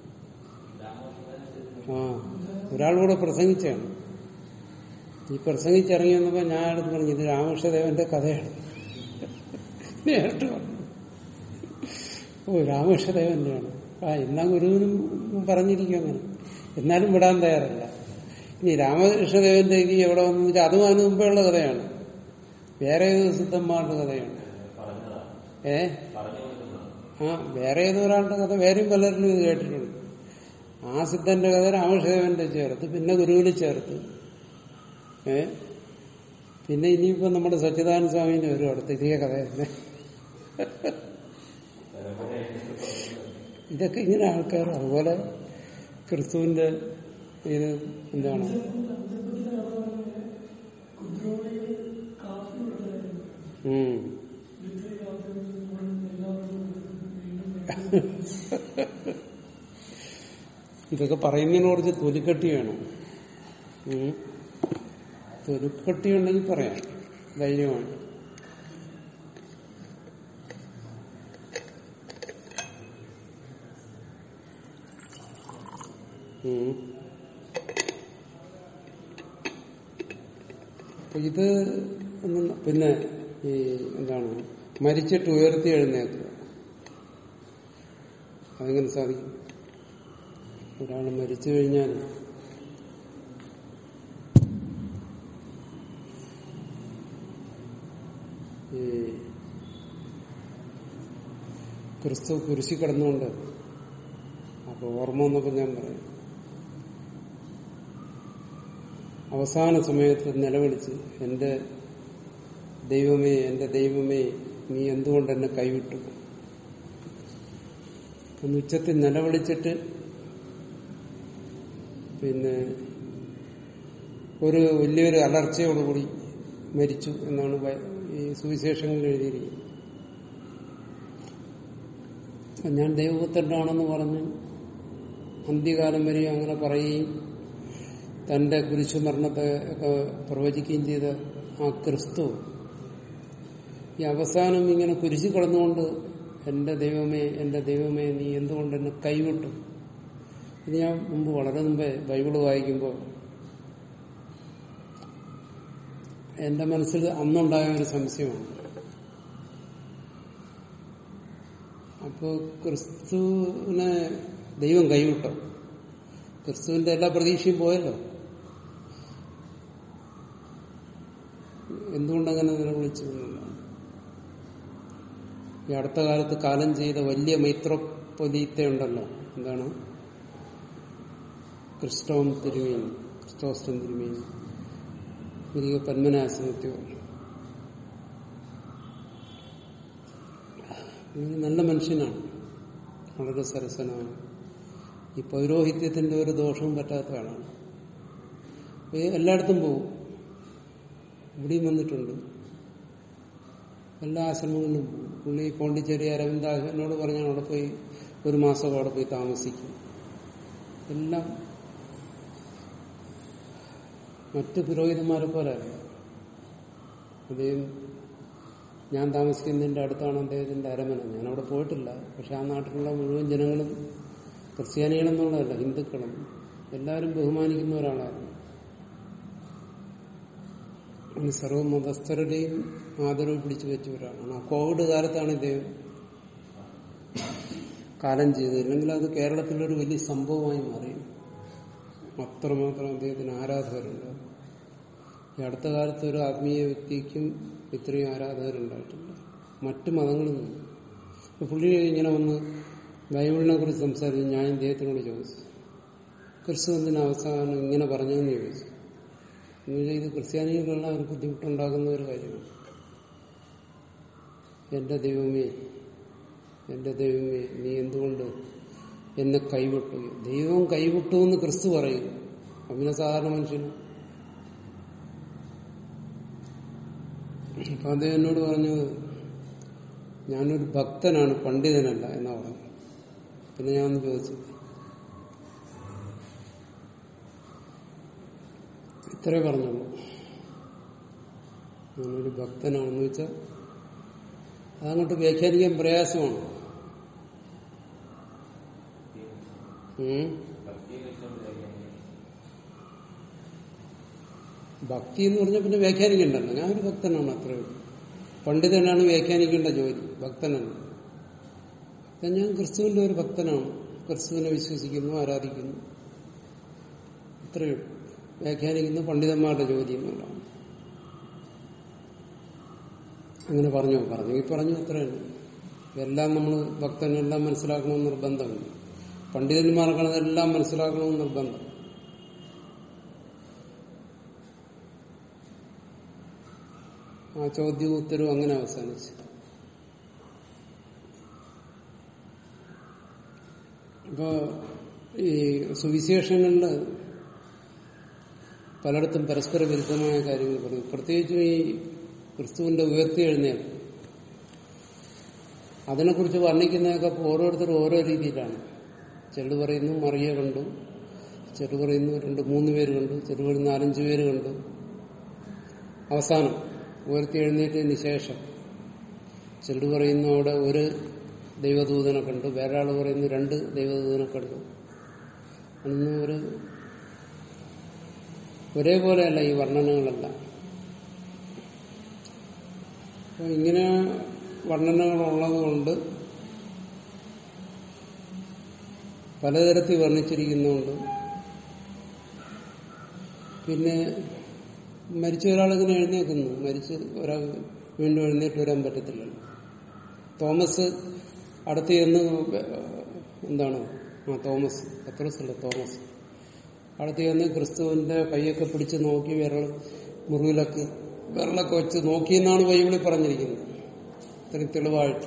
ആ ഒരാളൂടെ പ്രസംഗിച്ചാണ് ഈ പ്രസംഗിച്ചിറങ്ങി വന്നപ്പോ ഞാൻ അടുത്ത് പറഞ്ഞു ഇത് രാമകൃഷ്ണദേവന്റെ കഥയാണ് നേരിട്ട് പറഞ്ഞു ഓ രാമകൃഷ്ണദേവന്റെയാണ് ആ എല്ലാ ഗുരുവിനും പറഞ്ഞിരിക്കും അങ്ങനെ എന്നാലും വിടാൻ തയ്യാറല്ല ഇനി രാമകൃഷ്ണദേവന്റെ ഇനി എവിടെ വന്നു വെച്ചാൽ അതും അതിന് മുമ്പേയുള്ള കഥയാണ് വേറെ ഏത് സിദ്ധന്മാരുടെ കഥയാണ് ഏ ആ വേറെ ഏതോ ഒരാളുടെ കഥ വേറെയും പലരിലും ഇത് കേട്ടിട്ടുണ്ട് ആ സിദ്ധന്റെ കഥ രാമകൃഷ്ണദേവന്റെ ചേർത്ത് പിന്നെ ഗുരുവിൽ ചേർത്ത് ഏ പിന്നെ ഇനിയിപ്പോ നമ്മുടെ സച്ചിദാനന്ദ സ്വാമിന്റെ വരും അടുത്ത ഇതേ കഥ തന്നെ ഇതൊക്കെ ഇങ്ങനെ ആൾക്കാർ അതുപോലെ ക്രിസ്തുവിന്റെ ഇത് എന്താണ് ഉം. ഇതൊക്കെ പറയുന്നതിന് കുറച്ച് തൊലിക്കട്ടി വേണം ഉം. തൊലിക്കട്ടി ഉണ്ടെങ്കിൽ പറയാം ധൈര്യമാണ് ഉം. അപ്പൊ ഇത് ഒന്നും പിന്നെ ഈ എന്താണ് മരിച്ചിട്ട് ഉയർത്തി എഴുന്നേക്കുക അതെങ്ങനെ സാധിക്കും ഒരാൾ മരിച്ചു കഴിഞ്ഞാൽ ഈ ക്രിസ്തു കുരിശി കിടന്നുകൊണ്ട് അപ്പൊ ഓർമ്മ വന്നപ്പോ ഞാൻ പറയും അവസാന സമയത്ത് നിലവിളിച്ച് എന്റെ ദൈവമേ എന്റെ ദൈവമേ നീ എന്തുകൊണ്ട് എന്നെ കൈവിട്ടു ഒന്ന് ഉച്ചത്തിൽ നിലവിളിച്ചിട്ട് പിന്നെ ഒരു വലിയൊരു അലർച്ചയോടുകൂടി മരിച്ചു എന്നാണ് ബൈ- ഈ സുവിശേഷങ്ങളിൽ എഴുതിയിരിക്കുന്നത് അപ്പൊ ഞാൻ ദൈവപുത്രനാണെന്ന് പറഞ്ഞ് അന്ത്യകാലം വരെ അങ്ങനെ പറയുകയും തന്റെ കുരിശുമരണത്തെ ഒക്കെ പ്രവചിക്കുകയും ചെയ്ത ആ ക്രിസ്തു ഈ അവസാനം ഇങ്ങനെ കുരിശി കിടന്നുകൊണ്ട് എന്റെ ദൈവമേ എന്റെ ദൈവമേ നീ എന്തുകൊണ്ട് എന്നെ കൈവിട്ടു ഇത് ഞാൻ മുമ്പ് വളരെ മുമ്പേ ബൈബിള് വായിക്കുമ്പോൾ എന്റെ മനസ്സിൽ അന്നുണ്ടായ ഒരു സംശയമാണ് അപ്പോ ക്രിസ്തുവിനെ ദൈവം കൈവിട്ടോ ക്രിസ്തുവിന്റെ എല്ലാ പ്രതീക്ഷയും പോയല്ലോ എന്തുകൊണ്ടങ്ങനെ നിലവിളിച്ചു എന്നുള്ളതാണ് ഈ അടുത്ത കാലത്ത് കാലം ചെയ്ത വലിയ മൈത്രോപൊലീത്ത ഉണ്ടല്ലോ എന്താണ് ക്രിസ്റ്റോം തിരുമേനി ക്രിസ്റ്റോസ്റ്റം തിരുമേനി ഗുരുക പന്മനാശ്രമത്തിൽ പറഞ്ഞു ഇങ്ങനെ നല്ല മനുഷ്യനാണ് വളരെ സരസനാണ് ഈ പൗരോഹിത്യത്തിന്റെ ഒരു ദോഷവും പറ്റാത്ത ആളാണ് അപ്പൊ ഈ എല്ലായിടത്തും പോകും ഇവിടെയും വന്നിട്ടുണ്ട് എല്ലാ ആശ്രമങ്ങളിലും പോകും പുള്ളി പോണ്ടിച്ചേരി അരവിന്ദാസനോട് പറഞ്ഞാൽ അവിടെ പോയി ഒരു മാസം അവിടെ പോയി താമസിക്കും എല്ലാം മറ്റ് പുരോഹിതന്മാരെ പോലെ അല്ല അദ്ദേഹം ഞാൻ താമസിക്കുന്നതിന്റെ അടുത്താണ് അദ്ദേഹത്തിന്റെ അരമന ഞാൻ അവിടെ പോയിട്ടില്ല പക്ഷെ ആ നാട്ടിലുള്ള മുഴുവൻ ജനങ്ങളും ക്രിസ്ത്യാനികളെന്നുള്ളതല്ല ഹിന്ദുക്കളും എല്ലാവരും ബഹുമാനിക്കുന്ന ഒരാളായിരുന്നു അങ്ങനെ സർവ്വമതസ്ഥരുടെയും ആദരവ് പിടിച്ചു വെച്ച ഒരാളാണ് ആ കോവിഡ് കാലത്താണ് ഇദ്ദേഹം കാലം ചെയ്തത് ഇല്ലെങ്കിൽ അത് കേരളത്തിലൊരു വലിയ സംഭവമായി മാറി അത്രമാത്രം അദ്ദേഹത്തിന് ആരാധകരുണ്ട് ഈ അടുത്ത കാലത്ത് ഒരു ആത്മീയ വ്യക്തിക്കും ഇത്രയും ആരാധകരുണ്ടായിട്ടില്ല മറ്റു മതങ്ങളിൽ നിന്ന് ഇപ്പൊ പുള്ളി ഇങ്ങനെ വന്ന് ബൈബിളിനെ കുറിച്ച് സംസാരിച്ച് ഞാൻ ഇദ്ദേഹത്തിനോട് ചോദിച്ചു ക്രിസ്തു എന്തിനാ അവസാനം ഇങ്ങനെ പറഞ്ഞതെന്ന് ചോദിച്ചു എന്നുവെച്ചാൽ ഇത് ക്രിസ്ത്യാനികളുള്ള ഒരു ബുദ്ധിമുട്ടുണ്ടാകുന്ന ഒരു കാര്യമാണ് എന്റെ ദൈവമേ എന്റെ ദൈവമേ നീ എന്തുകൊണ്ട് എന്നെ കൈവിട്ടു ദൈവം കൈവിട്ടു എന്ന് ക്രിസ്തു പറയും അങ്ങനെ സാധാരണ മനുഷ്യന് അപ്പൊ അദ്ദേഹം എന്നോട് പറഞ്ഞു ഞാനൊരു ഭക്തനാണ് പണ്ഡിതനല്ല എന്നാ പറഞ്ഞു പിന്നെ ഞാൻ ഒന്ന് ചോദിച്ചു ഇത്രേ പറഞ്ഞുള്ളൂ ഞാനൊരു ഭക്തനാണെന്ന് വെച്ചാൽ അതങ്ങോട്ട് വ്യാഖ്യാനിക്കാൻ പ്രയാസമാണ് ഉം. ഭക്തി എന്ന് പറഞ്ഞാൽ പിന്നെ വ്യാഖ്യാനിക്കണ്ടല്ലോ ഞാനൊരു ഭക്തനാണ് അത്രേ ഉള്ളൂ പണ്ഡിതനാണ് വ്യാഖ്യാനിക്കേണ്ട ജോലി ഭക്തനല്ല അപ്പം ഞാൻ ക്രിസ്തുവിന്റെ ഒരു ഭക്തനാണ് ക്രിസ്തുവിനെ വിശ്വസിക്കുന്നു ആരാധിക്കുന്നു ഇത്രയേ ഉള്ളൂ വ്യാഖ്യാനിക്കുന്ന പണ്ഡിതന്മാരുടെ ജോലി എന്നുള്ളതാണ് അങ്ങനെ പറഞ്ഞു പറഞ്ഞു ഈ പറഞ്ഞു ഇത്രയാണ് എല്ലാം നമ്മൾ ഭക്തനെല്ലാം മനസ്സിലാക്കണമെന്ന് നിർബന്ധമില്ല പണ്ഡിതന്മാർക്കാണ് അതെല്ലാം മനസ്സിലാക്കണമെന്ന് നിർബന്ധം ആ ചോദ്യവും ഉത്തരവും അങ്ങനെ അവസാനിച്ചു അപ്പോ ഈ സുവിശേഷങ്ങളില് പലയിടത്തും പരസ്പര വിരുദ്ധമായ കാര്യങ്ങൾ പറയും പ്രത്യേകിച്ചും ഈ ക്രിസ്തുവിന്റെ ഉയർത്തിയെഴുന്നേൽപ്പ് അതിനെക്കുറിച്ച് വർണ്ണിക്കുന്നതൊക്കെ ഓരോരുത്തരും ഓരോ രീതിയിലാണ് ചിലർ പറയുന്നു മറിയ കണ്ടു ചിലർ പറയുന്നു രണ്ട് മൂന്ന് പേര് കണ്ടു ചിലർ പറയുന്നു നാലഞ്ച് പേര് കണ്ടു അവസാനം ഉയർത്തി എഴുന്നേറ്റതിന് ശേഷം ചിലർ പറയുന്നു അവിടെ ഒരു ദൈവദൂതനെ കണ്ടു വേറെ ആൾ പറയുന്നു രണ്ട് ദൈവദൂതനെ കണ്ടു അതൊന്നും ഒരു ഒരേപോലെയല്ല ഈ വർണ്ണനകളെല്ലാം അപ്പൊ ഇങ്ങനെ വർണ്ണനകളുള്ളത് കൊണ്ട് പലതരത്തിൽ വർണ്ണിച്ചിരിക്കുന്നുണ്ട് പിന്നെ മരിച്ച ഒരാളിങ്ങനെ എഴുന്നേക്കുന്നു മരിച്ച് ഒരാൾ വീണ്ടും എഴുന്നേറ്റ് വരാൻ പറ്റത്തില്ലല്ലോ തോമസ് അടുത്ത് ചെന്ന് എന്താണ് ആ തോമസ് പത്രോസ് അല്ല തോമസ് അടുത്ത് ചെന്ന് ക്രിസ്തുവിന്റെ കൈയൊക്കെ പിടിച്ച് നോക്കി വിരൽ മുറിവിലൊക്കെ വിരലൊക്കെ വെച്ച് നോക്കിയെന്നാണ് ബൈബിളിൽ പറഞ്ഞിരിക്കുന്നത് ഇത്രയും തെളിവായിട്ട്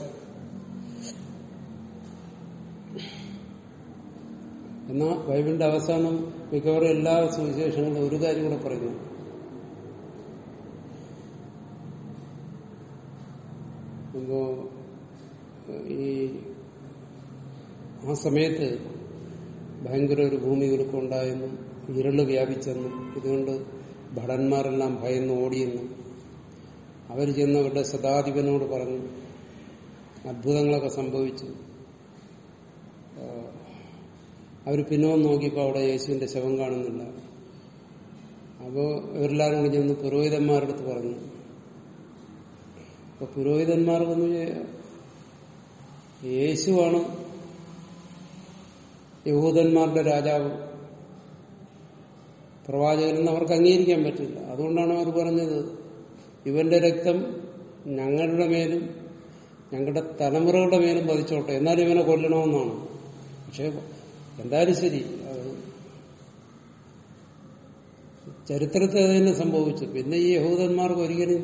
എന്നാൽ ബൈബിളിന്റെ അവസാനം മിക്കവാറും എല്ലാ സുവിശേഷങ്ങളും ഒരു കാര്യം കൂടെ പറയുന്നു അപ്പോ ഈ ആ സമയത്ത് ഭയങ്കര ഒരു ഭൂമി കുലുക്കം ഉണ്ടായെന്നും ഇരുള് വ്യാപിച്ചെന്നും ഇതുകൊണ്ട് ഭടന്മാരെല്ലാം ഭയന്ന് ഓടിയെന്നും അവർ ചെന്ന് അവരുടെ ശതാധിപനോട് പറഞ്ഞു അത്ഭുതങ്ങളൊക്കെ സംഭവിച്ചു അവർ പിന്നോം നോക്കിയപ്പോൾ അവിടെ യേശുവിന്റെ ശവം കാണുന്നില്ല അപ്പോൾ ഇവരെല്ലാവരും കൂടി ചെന്ന് പുരോഹിതന്മാരുടെ അടുത്ത് പറഞ്ഞു അപ്പൊ പുരോഹിതന്മാർ വന്ന് യേശുവാണ് യഹൂദന്മാരുടെ രാജാവ് പ്രവാചകനെന്ന് അവർക്ക് അംഗീകരിക്കാൻ പറ്റില്ല അതുകൊണ്ടാണ് അവർ പറഞ്ഞത് ഇവന്റെ രക്തം ഞങ്ങളുടെ മേലും ഞങ്ങളുടെ തലമുറകളുടെ മേലും പതിച്ചോട്ടെ എന്നാലും ഇവനെ കൊല്ലണമെന്നാണ് പക്ഷെ എന്തായാലും ശരി അത് ചരിത്രത്തിൽ അത് തന്നെ സംഭവിച്ചു പിന്നെ ഈ യഹൂദന്മാർക്ക് ഒരിക്കലും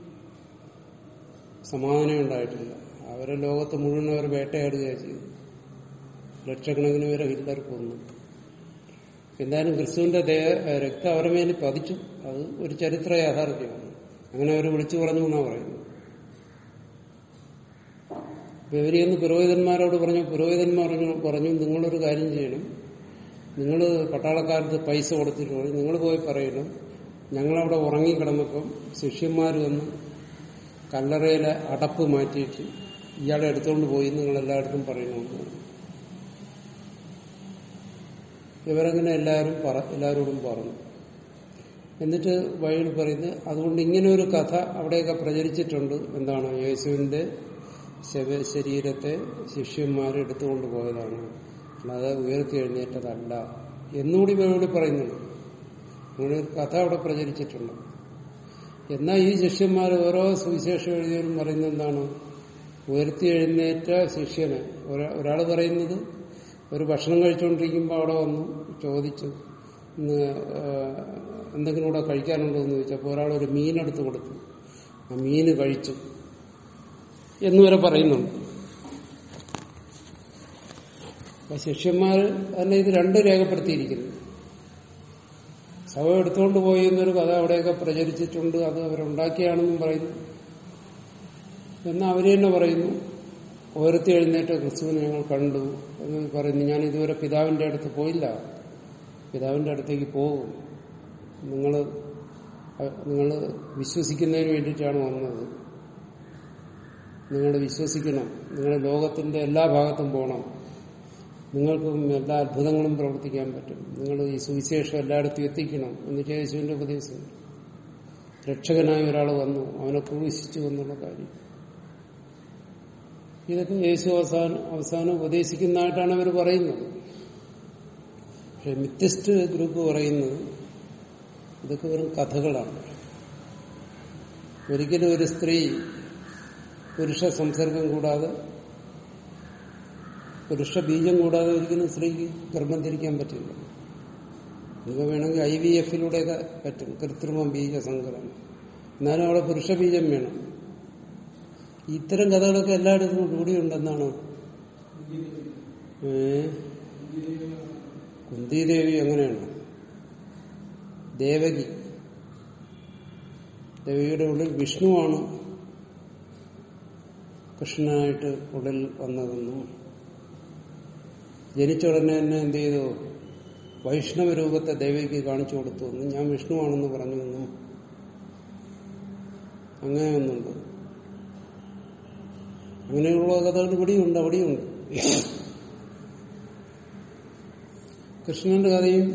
സമാധാനം ഉണ്ടായിട്ടില്ല അവരെ ലോകത്ത് മുഴുവൻ അവർ വേട്ടയാടുകയാണ് ചെയ്തു ലക്ഷക്കണക്കിന് പേരെ ഹിറ്റ്ലർ കൊന്നു എന്തായാലും ക്രിസ്തുവിന്റെ ദേഹ രക്തം അവരുടെ മേലിൽ പതിച്ചു അത് ഒരു ചരിത്ര യാഥാർത്ഥ്യമാണ് അങ്ങനെ അവർ വിളിച്ചു പറഞ്ഞു എന്നാണ് പറയുന്നത് അപ്പൊ ഇവരെയൊന്ന് പുരോഹിതന്മാരോട് പറഞ്ഞു പുരോഹിതന്മാർ പറഞ്ഞു നിങ്ങളൊരു കാര്യം ചെയ്യണം നിങ്ങൾ പട്ടാളക്കാർക്ക് പൈസ കൊടുത്തിട്ട് പറയും നിങ്ങൾ പോയി പറയണം ഞങ്ങളവിടെ ഉറങ്ങിക്കിടന്നപ്പം ശിഷ്യന്മാർ വന്ന് കല്ലറയിലെ അടപ്പ് മാറ്റിയിട്ട് ഇയാളെ എടുത്തുകൊണ്ട് പോയി നിങ്ങൾ എല്ലായിടത്തും പറയണമെന്ന് പറഞ്ഞു ഇവരങ്ങനെ എല്ലാവരും പറ എല്ലാവരോടും പറഞ്ഞു എന്നിട്ട് വഴിയിൽ പറയുന്നത് അതുകൊണ്ട് ഇങ്ങനെ ഒരു കഥ അവിടെയൊക്കെ പ്രചരിച്ചിട്ടുണ്ട് എന്താണ് യേശുവിന്റെ ശവ ശരീരത്തെ ശിഷ്യന്മാർ എടുത്തുകൊണ്ട് പോയതാണ് അല്ലാതെ ഉയർത്തി എഴുന്നേറ്റതല്ല എന്നുകൂടി ബൈബിളിൽ പറയുന്നുണ്ട് അങ്ങനെ ഒരു കഥ അവിടെ പ്രചരിച്ചിട്ടുണ്ട് എന്നാൽ ഈ ശിഷ്യന്മാർ ഓരോ സുവിശേഷം എഴുതിയവരും പറയുന്നത് എന്താണ് ഉയർത്തി എഴുന്നേറ്റ ശിഷ്യന് ഒരാൾ പറയുന്നത് ഒരു ഭക്ഷണം കഴിച്ചുകൊണ്ടിരിക്കുമ്പോൾ അവിടെ വന്നു ചോദിച്ചു ഇന്ന് എന്തെങ്കിലും കൂടെ കഴിക്കാനുണ്ടോ എന്ന് ചോദിച്ചപ്പോൾ ഒരാൾ ഒരു മീനെടുത്ത് കൊടുത്തു ആ മീന് കഴിച്ചു എന്നുവരെ പറയുന്നുണ്ട് അപ്പൊ ശിഷ്യന്മാർ തന്നെ ഇത് രണ്ടും രേഖപ്പെടുത്തിയിരിക്കുന്നു ശവം എടുത്തുകൊണ്ട് പോയി എന്നൊരു കഥ അവിടെയൊക്കെ പ്രചരിച്ചിട്ടുണ്ട് അത് അവരുണ്ടാക്കിയാണെന്നും പറയുന്നു എന്നാൽ അവര് തന്നെ പറയുന്നു ഉയർത്തി എഴുന്നേറ്റ ക്രിസ്തുവിനെ ഞങ്ങൾ കണ്ടു എന്ന് പറയുന്നു ഞാൻ ഇതുവരെ പിതാവിന്റെ അടുത്ത് പോയില്ല പിതാവിന്റെ അടുത്തേക്ക് പോകും നിങ്ങൾ നിങ്ങൾ വിശ്വസിക്കുന്നതിന് വേണ്ടിയിട്ടാണ് വന്നത് നിങ്ങൾ വിശ്വസിക്കണം നിങ്ങൾ ലോകത്തിന്റെ എല്ലാ ഭാഗത്തും പോകണം നിങ്ങൾക്കും എല്ലാ അത്ഭുതങ്ങളും പ്രവർത്തിക്കാൻ പറ്റും നിങ്ങൾ ഈ സുവിശേഷം എല്ലായിടത്തും എത്തിക്കണം എന്നിട്ട് യേശുവിന്റെ ഉപദേശം രക്ഷകനായ ഒരാൾ വന്നു അവനെ ക്രൂശിച്ചു എന്നുള്ള കാര്യം ഇതൊക്കെ യേശു അവസാനം അവസാനം ഉപദേശിക്കുന്നതായിട്ടാണ് അവർ പറയുന്നത് പക്ഷെ മിത്തിസ്റ്റ് ഗ്രൂപ്പ് പറയുന്നത് ഇതൊക്കെ വെറും കഥകളാണ് ഒരിക്കലും ഒരു സ്ത്രീ പുരുഷ സംസർഗം കൂടാതെ പുരുഷ ബീജം കൂടാതെ ഒരിക്കലും സ്ത്രീക്ക് ഗർഭം ധരിക്കാൻ പറ്റില്ല ഇതൊക്കെ വേണമെങ്കിൽ ഐ വി എഫിലൂടെയൊക്കെ പറ്റും കൃത്രിമം ബീജസങ്കരം എന്നാലും അവിടെ പുരുഷ ബീജം വേണം ഇത്തരം കഥകളൊക്കെ എല്ലായിടത്തും കൂടിയുണ്ടെന്നാണ് ഏ കുന്തിദേവി എങ്ങനെയാണ് ദേവകി ദേവിയുടെ ഉള്ളിൽ വിഷ്ണുവാണ് കൃഷ്ണനായിട്ട് ഉള്ളിൽ വന്നതെന്നും ജനിച്ച ഉടനെ തന്നെ എന്ത് ചെയ്തു വൈഷ്ണവ രൂപത്തെ ദേവിക്ക് കാണിച്ചു കൊടുത്തു എന്നും ഞാൻ വിഷ്ണുവാണെന്ന് പറഞ്ഞു എന്നും അങ്ങനെയൊന്നുണ്ട് അങ്ങനെയുള്ള കഥകൾ ഇവിടെയുണ്ട് അവിടെയുണ്ട് കൃഷ്ണന്റെ കഥയും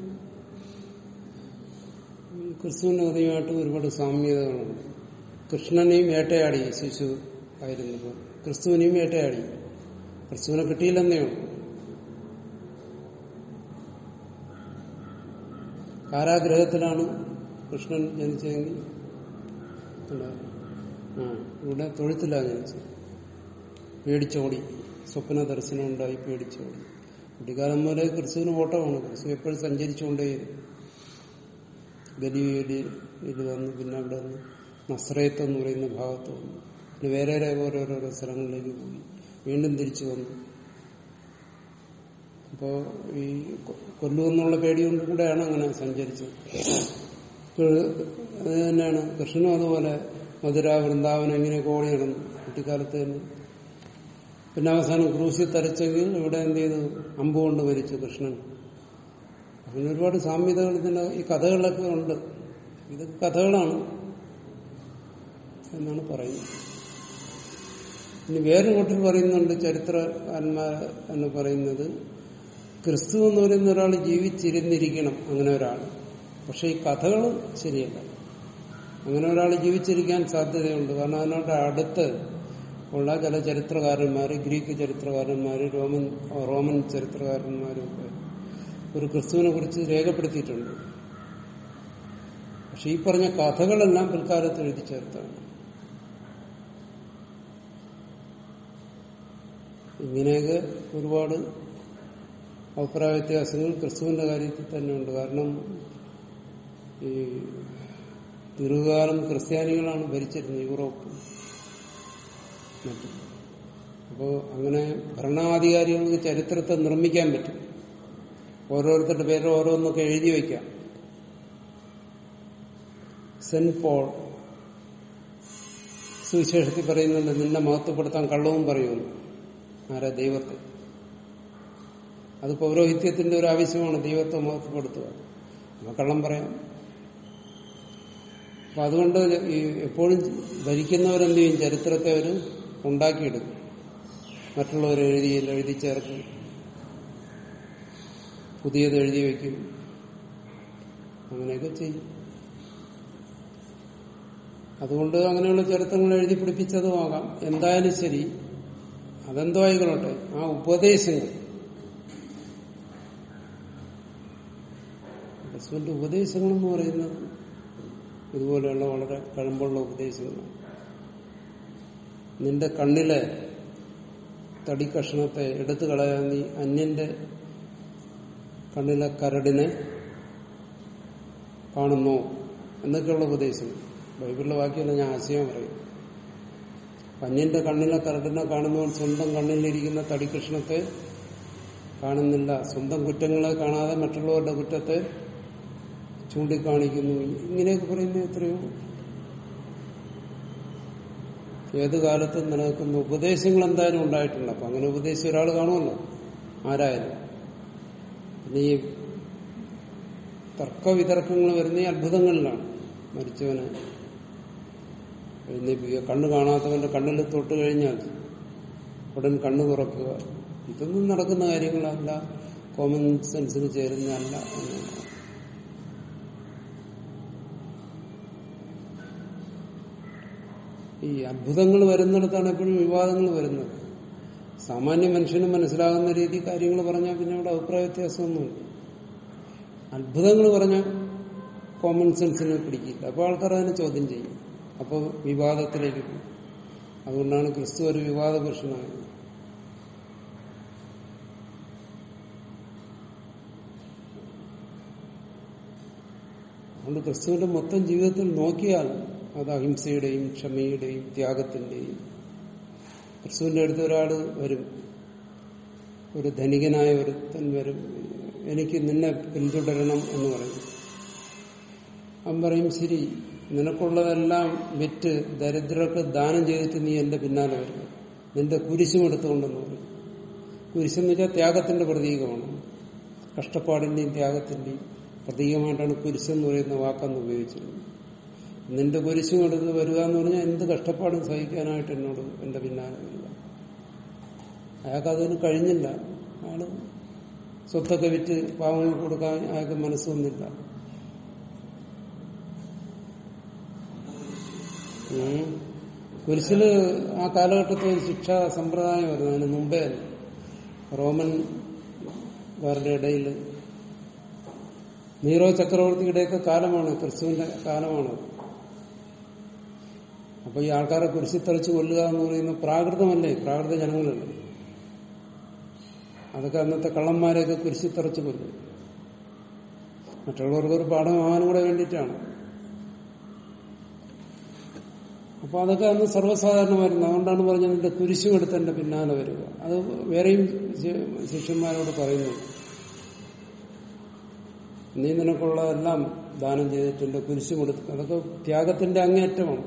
ഈ ക്രിസ്തുവിന്റെ കഥയുമായിട്ട് ഒരുപാട് സാമ്യതകളുണ്ട് കൃഷ്ണനെയും വേട്ടയാടി ശിശു ആയിരുന്നപ്പോൾ ക്രിസ്തുവിനെയും വേട്ടയാടി ക്രിസ്തുവിനെ കിട്ടിയില്ലെന്നേ ഉള്ളൂ കാരാഗ്രഹത്തിലാണ് കൃഷ്ണൻ ജനിച്ചതെങ്കിൽ അല്ല, ആ ഇവിടെ തൊഴുത്തിലാണ് ജനിച്ചത് പേടിച്ചോടി സ്വപ്ന ദർശനം ഉണ്ടായി പേടിച്ചോടി കുട്ടിക്കാലം മുതലേ ക്രിസ്തുവിന് ഓട്ടമാണ് ക്രിസ്തു എപ്പോഴും സഞ്ചരിച്ചുകൊണ്ടേയിരുന്നു ഗലിയിൽ വന്നു പിന്നെ അവിടെ നിന്ന് നസ്രയത്ത് എന്ന് പറയുന്ന ഭാഗത്ത് വന്നു പിന്നെ വേറെ ഓരോരോ സ്ഥലങ്ങളിലേക്ക് പോയി വീണ്ടും തിരിച്ചു വന്നു അപ്പോ ഈ കൊ- കൊല്ലുമെന്നുള്ള പേടികൊണ്ട് കൂടെയാണ് അങ്ങനെ സഞ്ചരിച്ചത് ഇപ്പോൾ അത് തന്നെയാണ് കൃഷ്ണനും അതുപോലെ മധുര വൃന്ദാവനം ഇങ്ങനെയൊക്കെ ഓടി നടന്നു കുട്ടിക്കാലത്ത് തന്നെ പിന്നെ അവസാനം ക്രൂശിൽ തരച്ചെങ്കിൽ ഇവിടെ എന്ത് ചെയ്തു അമ്പ് കൊണ്ട് മരിച്ചു കൃഷ്ണൻ അങ്ങനെ ഒരുപാട് സാമ്യതകൾ ഇതിന്റെ ഈ കഥകളിലൊക്കെ ഉണ്ട് ഇത് കഥകളാണ് എന്നാണ് പറയുന്നത് ഇനി വേറൊരു കൂട്ടർ പറയുന്നുണ്ട് ചരിത്രകാരന്മാർ എന്ന് പറയുന്നത് ക്രിസ്തു എന്ന് പറയുന്ന ഒരാൾ ജീവിച്ചിരുന്നിരിക്കണം അങ്ങനെ ഒരാൾ പക്ഷെ ഈ കഥകൾ ശരിയല്ല അങ്ങനെ ഒരാൾ ജീവിച്ചിരിക്കാൻ സാധ്യതയുണ്ട് കാരണം അതിനോട് അടുത്ത് ഉള്ള ചില ചരിത്രകാരന്മാർ ഗ്രീക്ക് ചരിത്രകാരന്മാർ റോമൻ റോമൻ ചരിത്രകാരന്മാരും ഒക്കെ ഒരു ക്രിസ്തുവിനെ കുറിച്ച് രേഖപ്പെടുത്തിയിട്ടുണ്ട് പക്ഷെ ഈ പറഞ്ഞ കഥകളെല്ലാം പിൽക്കാലത്ത് എഴുതി ചേർത്താണ് ഇങ്ങനെയൊക്കെ ഒരുപാട് അഭിപ്രായ വ്യത്യാസങ്ങൾ ക്രിസ്തുവിന്റെ കാര്യത്തിൽ തന്നെയുണ്ട് കാരണം ഈ ദീർഘകാലം ക്രിസ്ത്യാനികളാണ് ഭരിച്ചിരുന്നത് യൂറോപ്പ് മറ്റും അപ്പോൾ അങ്ങനെ ഭരണാധികാരികൾക്ക് ചരിത്രത്തെ നിർമ്മിക്കാൻ പറ്റും ഓരോരുത്തരുടെ പേര് ഓരോന്നൊക്കെ എഴുതി വയ്ക്കാം സെന്റ് പോൾ സുവിശേഷത്തിൽ പറയുന്നുണ്ട് നിന്നെ മഹത്വപ്പെടുത്താൻ കള്ളവും പറയുന്നു ആരാ ദൈവത്തെ അത് പൗരോഹിത്യത്തിന്റെ ഒരു ആവശ്യമാണ് ദൈവത്തെ മഹത്വപ്പെടുത്തുക അപ്പൊ കള്ളം പറയാം അപ്പൊ അതുകൊണ്ട് ഈ എപ്പോഴും ഭരിക്കുന്നവരെന്ത് ചെയ്യും ചരിത്രത്തെ അവർ ഉണ്ടാക്കിയെടുക്കും മറ്റുള്ളവർ എഴുതി എഴുതി ചേർക്കും പുതിയത് എഴുതി വയ്ക്കും അങ്ങനെയൊക്കെ ചെയ്യും അതുകൊണ്ട് അങ്ങനെയുള്ള ചരിത്രങ്ങൾ എഴുതി പിടിപ്പിച്ചതുമാകാം എന്തായാലും ശരി അതെന്തോ ആയിക്കൊള്ളട്ടെ ആ ഉപദേശങ്ങൾ ഹസ്ബൻഡ് ഉപദേശങ്ങൾ എന്ന് പറയുന്നത് ഇതുപോലെയുള്ള വളരെ കഴമ്പുള്ള ഉപദേശങ്ങളാണ് നിന്റെ കണ്ണിലെ തടി കഷ്ണത്തെ എടുത്തു കളയാൻ നീ അന്യന്റെ കണ്ണിലെ കരടിനെ കാണുന്നു എന്നൊക്കെയുള്ള ഉപദേശം ബൈബിളിലെ വാക്യമല്ല ഞാൻ ആശയം പറയും അന്യന്റെ കണ്ണിലെ കരടിനെ കാണുന്നവൻ സ്വന്തം കണ്ണിലിരിക്കുന്ന തടികൃഷ്ണത്തെ കാണുന്നില്ല സ്വന്തം കുറ്റങ്ങളെ കാണാതെ മറ്റുള്ളവരുടെ കുറ്റത്തെ ചൂണ്ടിക്കാണിക്കുന്നു ഇങ്ങനെയൊക്കെ പറയുന്നത് എത്രയോ ഏത് കാലത്തും നിലനിൽക്കുന്ന ഉപദേശങ്ങൾ എന്തായാലും ഉണ്ടായിട്ടുണ്ട് അപ്പൊ അങ്ങനെ ഉപദേശിച്ച ഒരാൾ കാണുമല്ലോ ആരായാലും പിന്നെ ഈ തർക്കവിതർക്കങ്ങൾ വരുന്ന ഈ അത്ഭുതങ്ങളിലാണ് മരിച്ചവനെ എഴുന്നേപ്പിക്കുക കണ്ണ് കാണാത്തവന്റെ കണ്ണിൽ തൊട്ട് കഴിഞ്ഞാൽ ഉടൻ കണ്ണ് തുറക്കുക ഇതൊന്നും നടക്കുന്ന കാര്യങ്ങളല്ല കോമൺ സെൻസിന് ചേരുന്നതല്ല എന്നാണ് ഈ അത്ഭുതങ്ങൾ വരുന്നിടത്താണ് എപ്പോഴും വിവാദങ്ങൾ വരുന്നത് സാമാന്യ മനുഷ്യന് മനസ്സിലാകുന്ന രീതി കാര്യങ്ങൾ പറഞ്ഞാൽ പിന്നെ അവിടെ അഭിപ്രായ വ്യത്യാസമൊന്നുമില്ല അത്ഭുതങ്ങൾ പറഞ്ഞാൽ കോമൺ സെൻസിനെ പിടിക്കില്ല അപ്പോൾ ആൾക്കാർ അതിനെ ചോദ്യം ചെയ്യും അപ്പോൾ വിവാദത്തിലേക്ക് പോകും അതുകൊണ്ടാണ് ക്രിസ്തു ഒരു വിവാദ പുരുഷനായത് അതുകൊണ്ട് ക്രിസ്തുവിന്റെ മൊത്തം ജീവിതത്തിൽ നോക്കിയാൽ അത് അഹിംസയുടെയും ക്ഷമയുടെയും ത്യാഗത്തിന്റെയും ക്രിസ്തുവിന്റെ അടുത്ത് ഒരാൾ വരും ഒരു ധനികനായ ഒരുത്തൻ വരും എനിക്ക് നിന്നെ പിന്തുടരണം എന്ന് പറയും അവൻ പറയും ശരി നിനക്കുള്ളതെല്ലാം വിറ്റ് ദരിദ്രർക്ക് ദാനം ചെയ്തിട്ട് നീ എന്റെ പിന്നാലെ വരും നിന്റെ കുരിശും എടുത്തുകൊണ്ടെന്ന് പറയും കുരിശെന്ന് വെച്ചാൽ ത്യാഗത്തിന്റെ പ്രതീകമാണ് കഷ്ടപ്പാടിന്റെയും ത്യാഗത്തിന്റെയും പ്രതീകമായിട്ടാണ് കുരിശെന്ന് പറയുന്ന വാക്കെന്ന് ഉപയോഗിച്ചിരുന്നത് നിന്റെ കുരിശും എടുത്ത് വരിക എന്ന് പറഞ്ഞാൽ എന്ത് കഷ്ടപ്പാടും സഹിക്കാനായിട്ട് എന്നോട് എന്റെ പിന്നാലെ വരിക അയാൾക്ക് അതിന് കഴിഞ്ഞില്ല അയാള് സ്വത്തൊക്കെ വിറ്റ് പാവങ്ങൾക്ക് കൊടുക്കാൻ അയാൾക്ക് മനസ്സൊന്നില്ല ഉം. കുരിശില് ആ കാലഘട്ടത്തിൽ ഒരു ശിക്ഷാ സമ്പ്രദായമായിരുന്നു അതിന് മുമ്പേ റോമൻകാരുടെ ഇടയിൽ നീറോ ചക്രവർത്തിയുടെയൊക്കെ കാലമാണ് ക്രിസ്തുവിന്റെ കാലമാണ് അപ്പൊ ഈ ആൾക്കാരെ കുരിശി തെളിച്ച് കൊല്ലുക എന്ന് പറയുന്നത് പ്രാകൃതമല്ലേ പ്രാകൃത ജനങ്ങളല്ലേ അതൊക്കെ അന്നത്തെ കള്ളന്മാരെയൊക്കെ കുരിശി തെറിച്ച് കൊല്ലും മറ്റുള്ളവർക്ക് ഒരു പാഠമാകാനും കൂടെ വേണ്ടിയിട്ടാണ് അപ്പൊ അതൊക്കെ അന്ന് സർവ്വസാധാരണമായിരുന്നു അതുകൊണ്ടാണ് പറഞ്ഞത് നിന്റെ കുരിശും എടുത്ത് എന്റെ പിന്നാലെ വരിക അത് വേറെയും ശി- ശിഷ്യന്മാരോട് പറയുന്നു നീ നിനക്കുള്ളതെല്ലാം ദാനം ചെയ്തിട്ടുണ്ട് കുരിശും എടുത്ത് അതൊക്കെ ത്യാഗത്തിന്റെ അങ്ങേറ്റമാണ്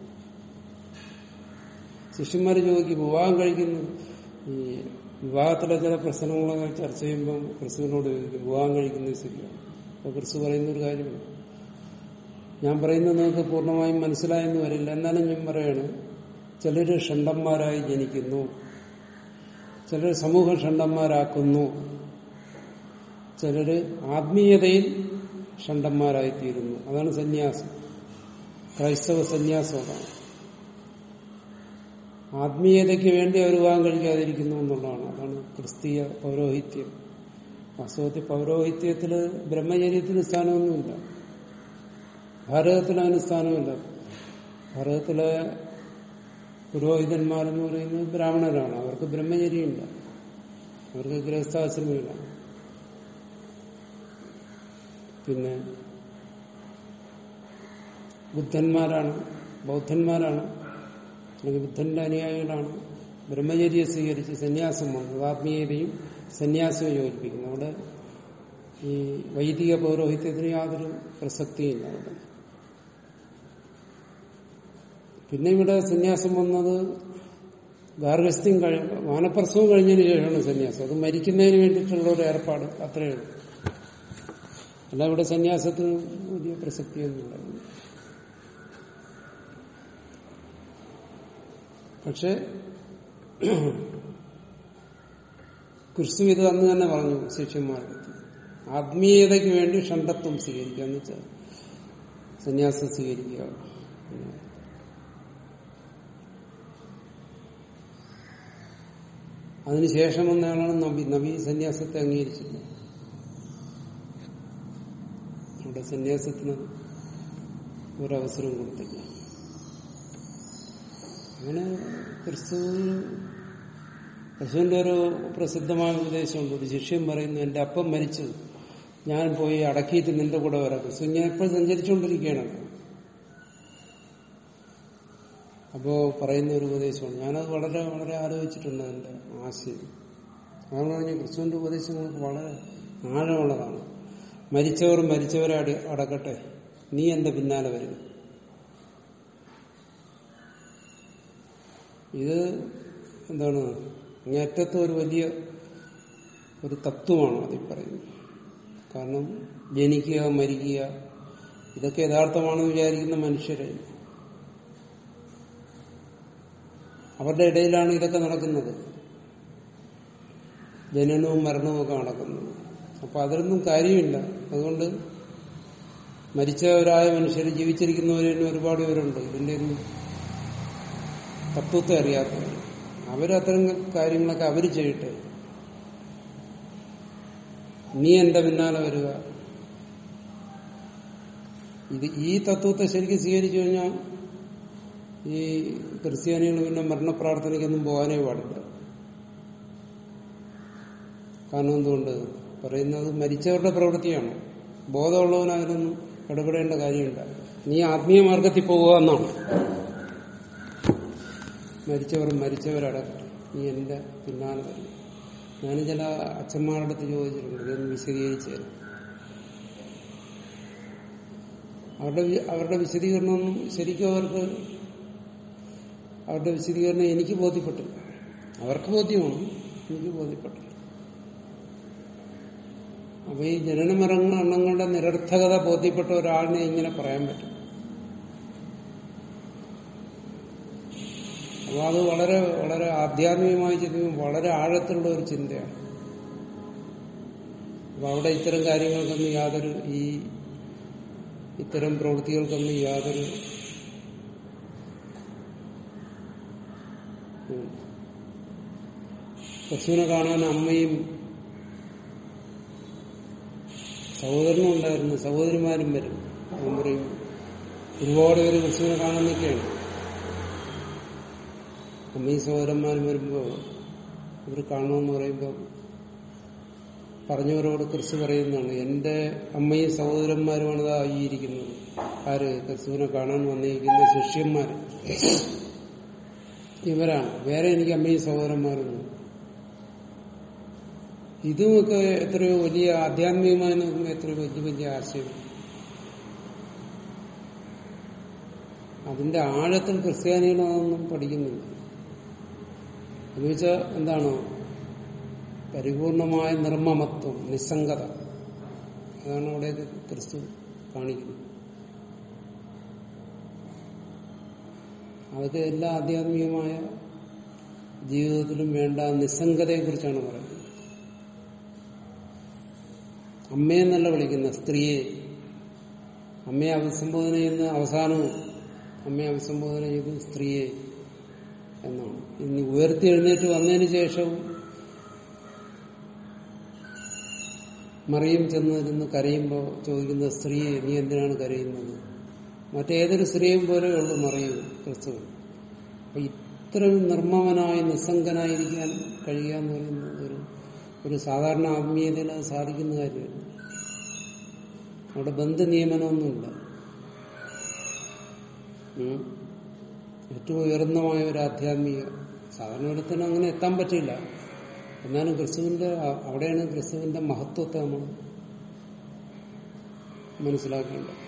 ശിഷ്യന്മാർ ചോദിക്കും വിവാഹം കഴിക്കുന്നു ഈ വിവാഹത്തിലെ ചില പ്രശ്നങ്ങളൊക്കെ ചർച്ച ചെയ്യുമ്പോൾ ക്രിസ്തുവിനോട് ചോദിക്കും വിവാഹം കഴിക്കുന്നത് ശരിയാണ് അപ്പൊ ക്രിസ്തു പറയുന്ന ഒരു കാര്യമാണ് ഞാൻ പറയുന്നത് നിങ്ങൾക്ക് പൂർണ്ണമായും മനസ്സിലായെന്ന് വരില്ല എന്നാലും ഞാൻ പറയാണ് ചിലര് ഷണ്ടന്മാരായി ജനിക്കുന്നു ചിലർ സമൂഹം ഷണ്ടന്മാരാക്കുന്നു ചിലര് ആത്മീയതയിൽ ഷണ്ടന്മാരായിത്തീരുന്നു അതാണ് സന്യാസം ക്രൈസ്തവ സന്യാസം അതാണ് ആത്മീയതയ്ക്ക് വേണ്ടി അവർ വിവാഹം കഴിക്കാതിരിക്കുന്നു എന്നുള്ളതാണ് അതാണ് ക്രിസ്തീയ പൗരോഹിത്യം വാസ്തവത്തിൽ പൗരോഹിത്യത്തില് ബ്രഹ്മചര്യത്തിന് സ്ഥാനമൊന്നുമില്ല ഭാരതത്തിൽ അതിന് സ്ഥാനമില്ല ഭാരതത്തിലെ പുരോഹിതന്മാരെന്ന് പറയുന്നത് ബ്രാഹ്മണരാണ് അവർക്ക് ബ്രഹ്മചര്യമില്ല അവർക്ക് ഗൃഹസ്ഥാശ്രമില്ല പിന്നെ ബുദ്ധന്മാരാണ് ബൗദ്ധന്മാരാണ് അല്ലെങ്കിൽ ബുദ്ധന്റെ അനുയായികളാണ് ബ്രഹ്മചര്യം സ്വീകരിച്ച് സന്യാസം വന്നത് ആത്മീയതയും സന്യാസവും യോജിപ്പിക്കുന്നു അവിടെ ഈ വൈദിക പൗരോഹിത്യത്തിന് യാതൊരു പ്രസക്തിയില്ല അവിടെ പിന്നെ ഇവിടെ സന്യാസം വന്നത് ഗാർഹസ്ഥ്യം കഴി വാനപ്രസവം കഴിഞ്ഞതിന് ശേഷമാണ് സന്യാസം അത് മരിക്കുന്നതിന് വേണ്ടിയിട്ടുള്ള ഒരു ഏർപ്പാട് അത്രയേ ഉള്ളൂ അല്ല ഇവിടെ സന്യാസത്തിന് വലിയ പ്രസക്തിയൊന്നുമില്ല പക്ഷെ ക്രിസ്തു ഇത് അന്ന് തന്നെ പറഞ്ഞു ശിഷ്യന്മാർക്ക് ആത്മീയതയ്ക്ക് വേണ്ടി ഷണ്ടത്വം സ്വീകരിക്കുക എന്ന് വെച്ചാൽ സന്യാസം സ്വീകരിക്കുക അതിനുശേഷം വന്നയാളാണ് നബി നബി സന്യാസത്തെ അംഗീകരിച്ചില്ല അവിടെ സന്യാസത്തിന് ഒരവസരം കൊടുത്തില്ല അങ്ങനെ ക്രിസ്തു ക്രിസ്തുവിന്റെ ഒരു പ്രസിദ്ധമായ ഉപദേശമുണ്ട് ഒരു ശിഷ്യം പറയുന്നു എന്റെ അപ്പം മരിച്ചു ഞാൻ പോയി അടക്കിയിട്ട് നിന്റെ കൂടെ വരാം ക്രിസ്തു ഞാൻ എപ്പോഴും സഞ്ചരിച്ചുകൊണ്ടിരിക്കുകയാണ് അപ്പോ പറയുന്ന ഒരു ഉപദേശമാണ് ഞാനത് വളരെ വളരെ ആലോചിച്ചിട്ടുണ്ട് എന്റെ ആശയം അതാണ് പറഞ്ഞ ക്രിസ്തുവിന്റെ ഉപദേശങ്ങൾക്ക് വളരെ ആഴമുള്ളതാണ് മരിച്ചവർ മരിച്ചവരെ അടി അടക്കട്ടെ നീ എന്റെ പിന്നാലെ വരും ഇത് എന്താണ് അങ്ങേറ്റത്തെ ഒരു വലിയ ഒരു തത്വമാണ് അതിൽ പറയുന്നത് കാരണം ജനിക്കുക മരിക്കുക ഇതൊക്കെ യഥാർത്ഥമാണെന്ന് വിചാരിക്കുന്ന മനുഷ്യരെ അവരുടെ ഇടയിലാണ് ഇതൊക്കെ നടക്കുന്നത് ജനനവും മരണവും ഒക്കെ നടക്കുന്നത് അപ്പൊ അതിലൊന്നും കാര്യമില്ല അതുകൊണ്ട് മരിച്ചവരായ മനുഷ്യർ ജീവിച്ചിരിക്കുന്നവർ തന്നെ ഒരുപാട് പേരുണ്ട് ഇതിന്റെ ഒരു തത്വത്തെ അറിയാത്തവർ അവരത്തരം കാര്യങ്ങളൊക്കെ അവർ ചെയ്യട്ടെ നീ എന്റെ പിന്നാലെ വരിക ഇത് ഈ തത്വത്തെ ശരിക്കും സ്വീകരിച്ചു കഴിഞ്ഞാൽ ഈ ക്രിസ്ത്യാനികൾ പിന്നെ മരണപ്രാർത്ഥനയ്ക്കൊന്നും പോകാനേ പാടില്ല കാരണം എന്തുകൊണ്ട് പറയുന്നത് മരിച്ചവരുടെ പ്രവൃത്തിയാണ് ബോധമുള്ളവന് അതിനൊന്നും ഇടപെടേണ്ട കാര്യമില്ല നീ ആത്മീയ മാർഗത്തിൽ പോകുക എന്നാണ് മരിച്ചവർ മരിച്ചവരടക്കം നീ എന്റെ പിന്നാലെ വരും ഞാൻ ചില അച്ഛന്മാരുടെ അടുത്ത് ചോദിച്ചിട്ടുണ്ട് ഇതൊന്ന് വിശദീകരിച്ചു തരാം അവരുടെ വി- അവരുടെ വിശദീകരണമൊന്നും ശരിക്കും അവർക്ക് അവരുടെ വിശദീകരണം എനിക്ക് ബോധ്യപ്പെട്ടില്ല അവർക്ക് ബോധ്യമാണ് എനിക്ക് ബോധ്യപ്പെട്ടില്ല അപ്പൊ ഈ ജനന മരണങ്ങളുടെ നിരർത്ഥകത ബോധ്യപ്പെട്ട ഒരാളിനെ ഇങ്ങനെ പറയാൻ പറ്റും അപ്പൊ അത് വളരെ വളരെ ആധ്യാത്മികമായി ചിന്തിക്കുമ്പോൾ വളരെ ആഴത്തിലുള്ള ഒരു ചിന്തയാണ് അപ്പൊ അവിടെ ഇത്തരം കാര്യങ്ങൾക്കൊന്നും യാതൊരു ഈ ഇത്തരം പ്രവൃത്തികൾക്കൊന്നും യാതൊരു ഉം. പശുവിനെ കാണാൻ അമ്മയും സഹോദരനും ഉണ്ടായിരുന്നു സഹോദരിമാരും വരും അവൻ പറയും ഒരുപാട് പേര് പശുവിനെ കാണാൻ നിൽക്കുകയാണ് അമ്മയും സഹോദരന്മാരും വരുമ്പോൾ ഇവർ കാണുമെന്ന് പറയുമ്പോൾ പറഞ്ഞവരോട് ക്രിസ്തു പറയുന്നതാണ് എന്റെ അമ്മയും സഹോദരന്മാരുമാണ് ഇതാ ഈ ഇരിക്കുന്നത് ആര് ക്രിസ്തുവിനെ കാണാൻ വന്നിരിക്കുന്ന ശിഷ്യന്മാർ ഇവരാണ് വേറെ എനിക്ക് അമ്മയും സഹോദരന്മാരൊന്നും ഇതുമൊക്കെ എത്രയോ വലിയ ആധ്യാത്മികമായി നോക്കുമ്പോൾ എത്രയോ വലിയ വലിയ ആശയം അതിന്റെ ആഴത്തിൽ ക്രിസ്ത്യാനികളൊന്നും പഠിക്കുന്നില്ല എന്ന് വെച്ചാൽ എന്താണ് പരിപൂർണമായ നിർമ്മമത്വം നിസ്സംഗത അതാണ് അവിടെ ക്രിസ്തു കാണിക്കുന്നത് അതൊക്കെ എല്ലാ ആധ്യാത്മികമായ ജീവിതത്തിലും വേണ്ട നിസ്സംഗതയെ കുറിച്ചാണ് പറയുന്നത് അമ്മയെന്നല്ല വിളിക്കുന്ന സ്ത്രീയെ അമ്മയെ അഭിസംബോധന ചെയ്യുന്ന അവസാനവും അമ്മയെ അഭിസംബോധന ചെയ്ത് സ്ത്രീയെ എന്നാണ് ഇനി ഉയർത്തി എഴുന്നേറ്റ് വന്നതിന് ശേഷവും മറിയും ചെന്നിരുന്ന് കരയുമ്പോൾ ചോദിക്കുന്ന സ്ത്രീയെ നീ എന്തിനാണ് കരയുന്നത് മറ്റേതൊരു സ്ത്രീയും പോലെ ഉള്ളു മറിയൂ ക്രിസ്തു അപ്പൊ ഇത്രയും നിർമ്മമനായി നിസ്സംഗനായിരിക്കാൻ കഴിയുക എന്ന് പറയുന്നത് ഒരു ഒരു സാധാരണ ആത്മീയതയിൽ അത് സാധിക്കുന്ന കാര്യമാണ് അവിടെ ബന്ധ നിയമനമൊന്നുമില്ല ഉം. ഏറ്റവും ഉയർന്നമായ ഒരു ആധ്യാത്മിക സാധാരണ ഒരുത്തിന് അങ്ങനെ എത്താൻ പറ്റില്ല എന്നാലും ക്രിസ്തുവിന്റെ അ- അവിടെയാണ് ക്രിസ്തുവിന്റെ മഹത്വത്തെ നമ്മൾ മനസ്സിലാക്കേണ്ടത്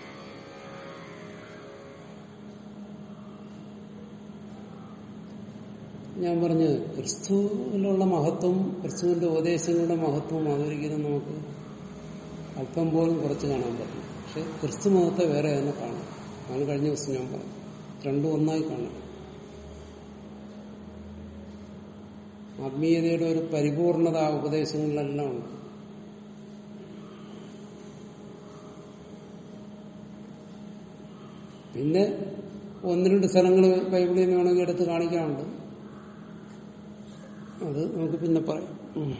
ഞാൻ പറഞ്ഞു ക്രിസ്തുവിലുള്ള മഹത്വം ക്രിസ്തുവിന്റെ ഉപദേശങ്ങളുടെ മഹത്വം അതൊരിക്കലും നമുക്ക് അല്പം പോലും കുറച്ച് കാണാൻ പറ്റും പക്ഷെ ക്രിസ്തു മഹത്വം വേറെ തന്നെ കാണാം അതാണ് കഴിഞ്ഞ ദിവസം ഞാൻ പറഞ്ഞു രണ്ടും ഒന്നായി കാണാം ആത്മീയതയുടെ ഒരു പരിപൂർണത ആ ഉപദേശങ്ങളിലെല്ലാം ഉണ്ട് പിന്നെ ഒന്ന് രണ്ട് സ്ഥലങ്ങൾ ബൈബിളിൽ നിന്ന് വേണമെങ്കിൽ എടുത്ത് കാണിക്കാനുണ്ട് അത് നമുക്ക് പിന്നെ പറയാം ഉം.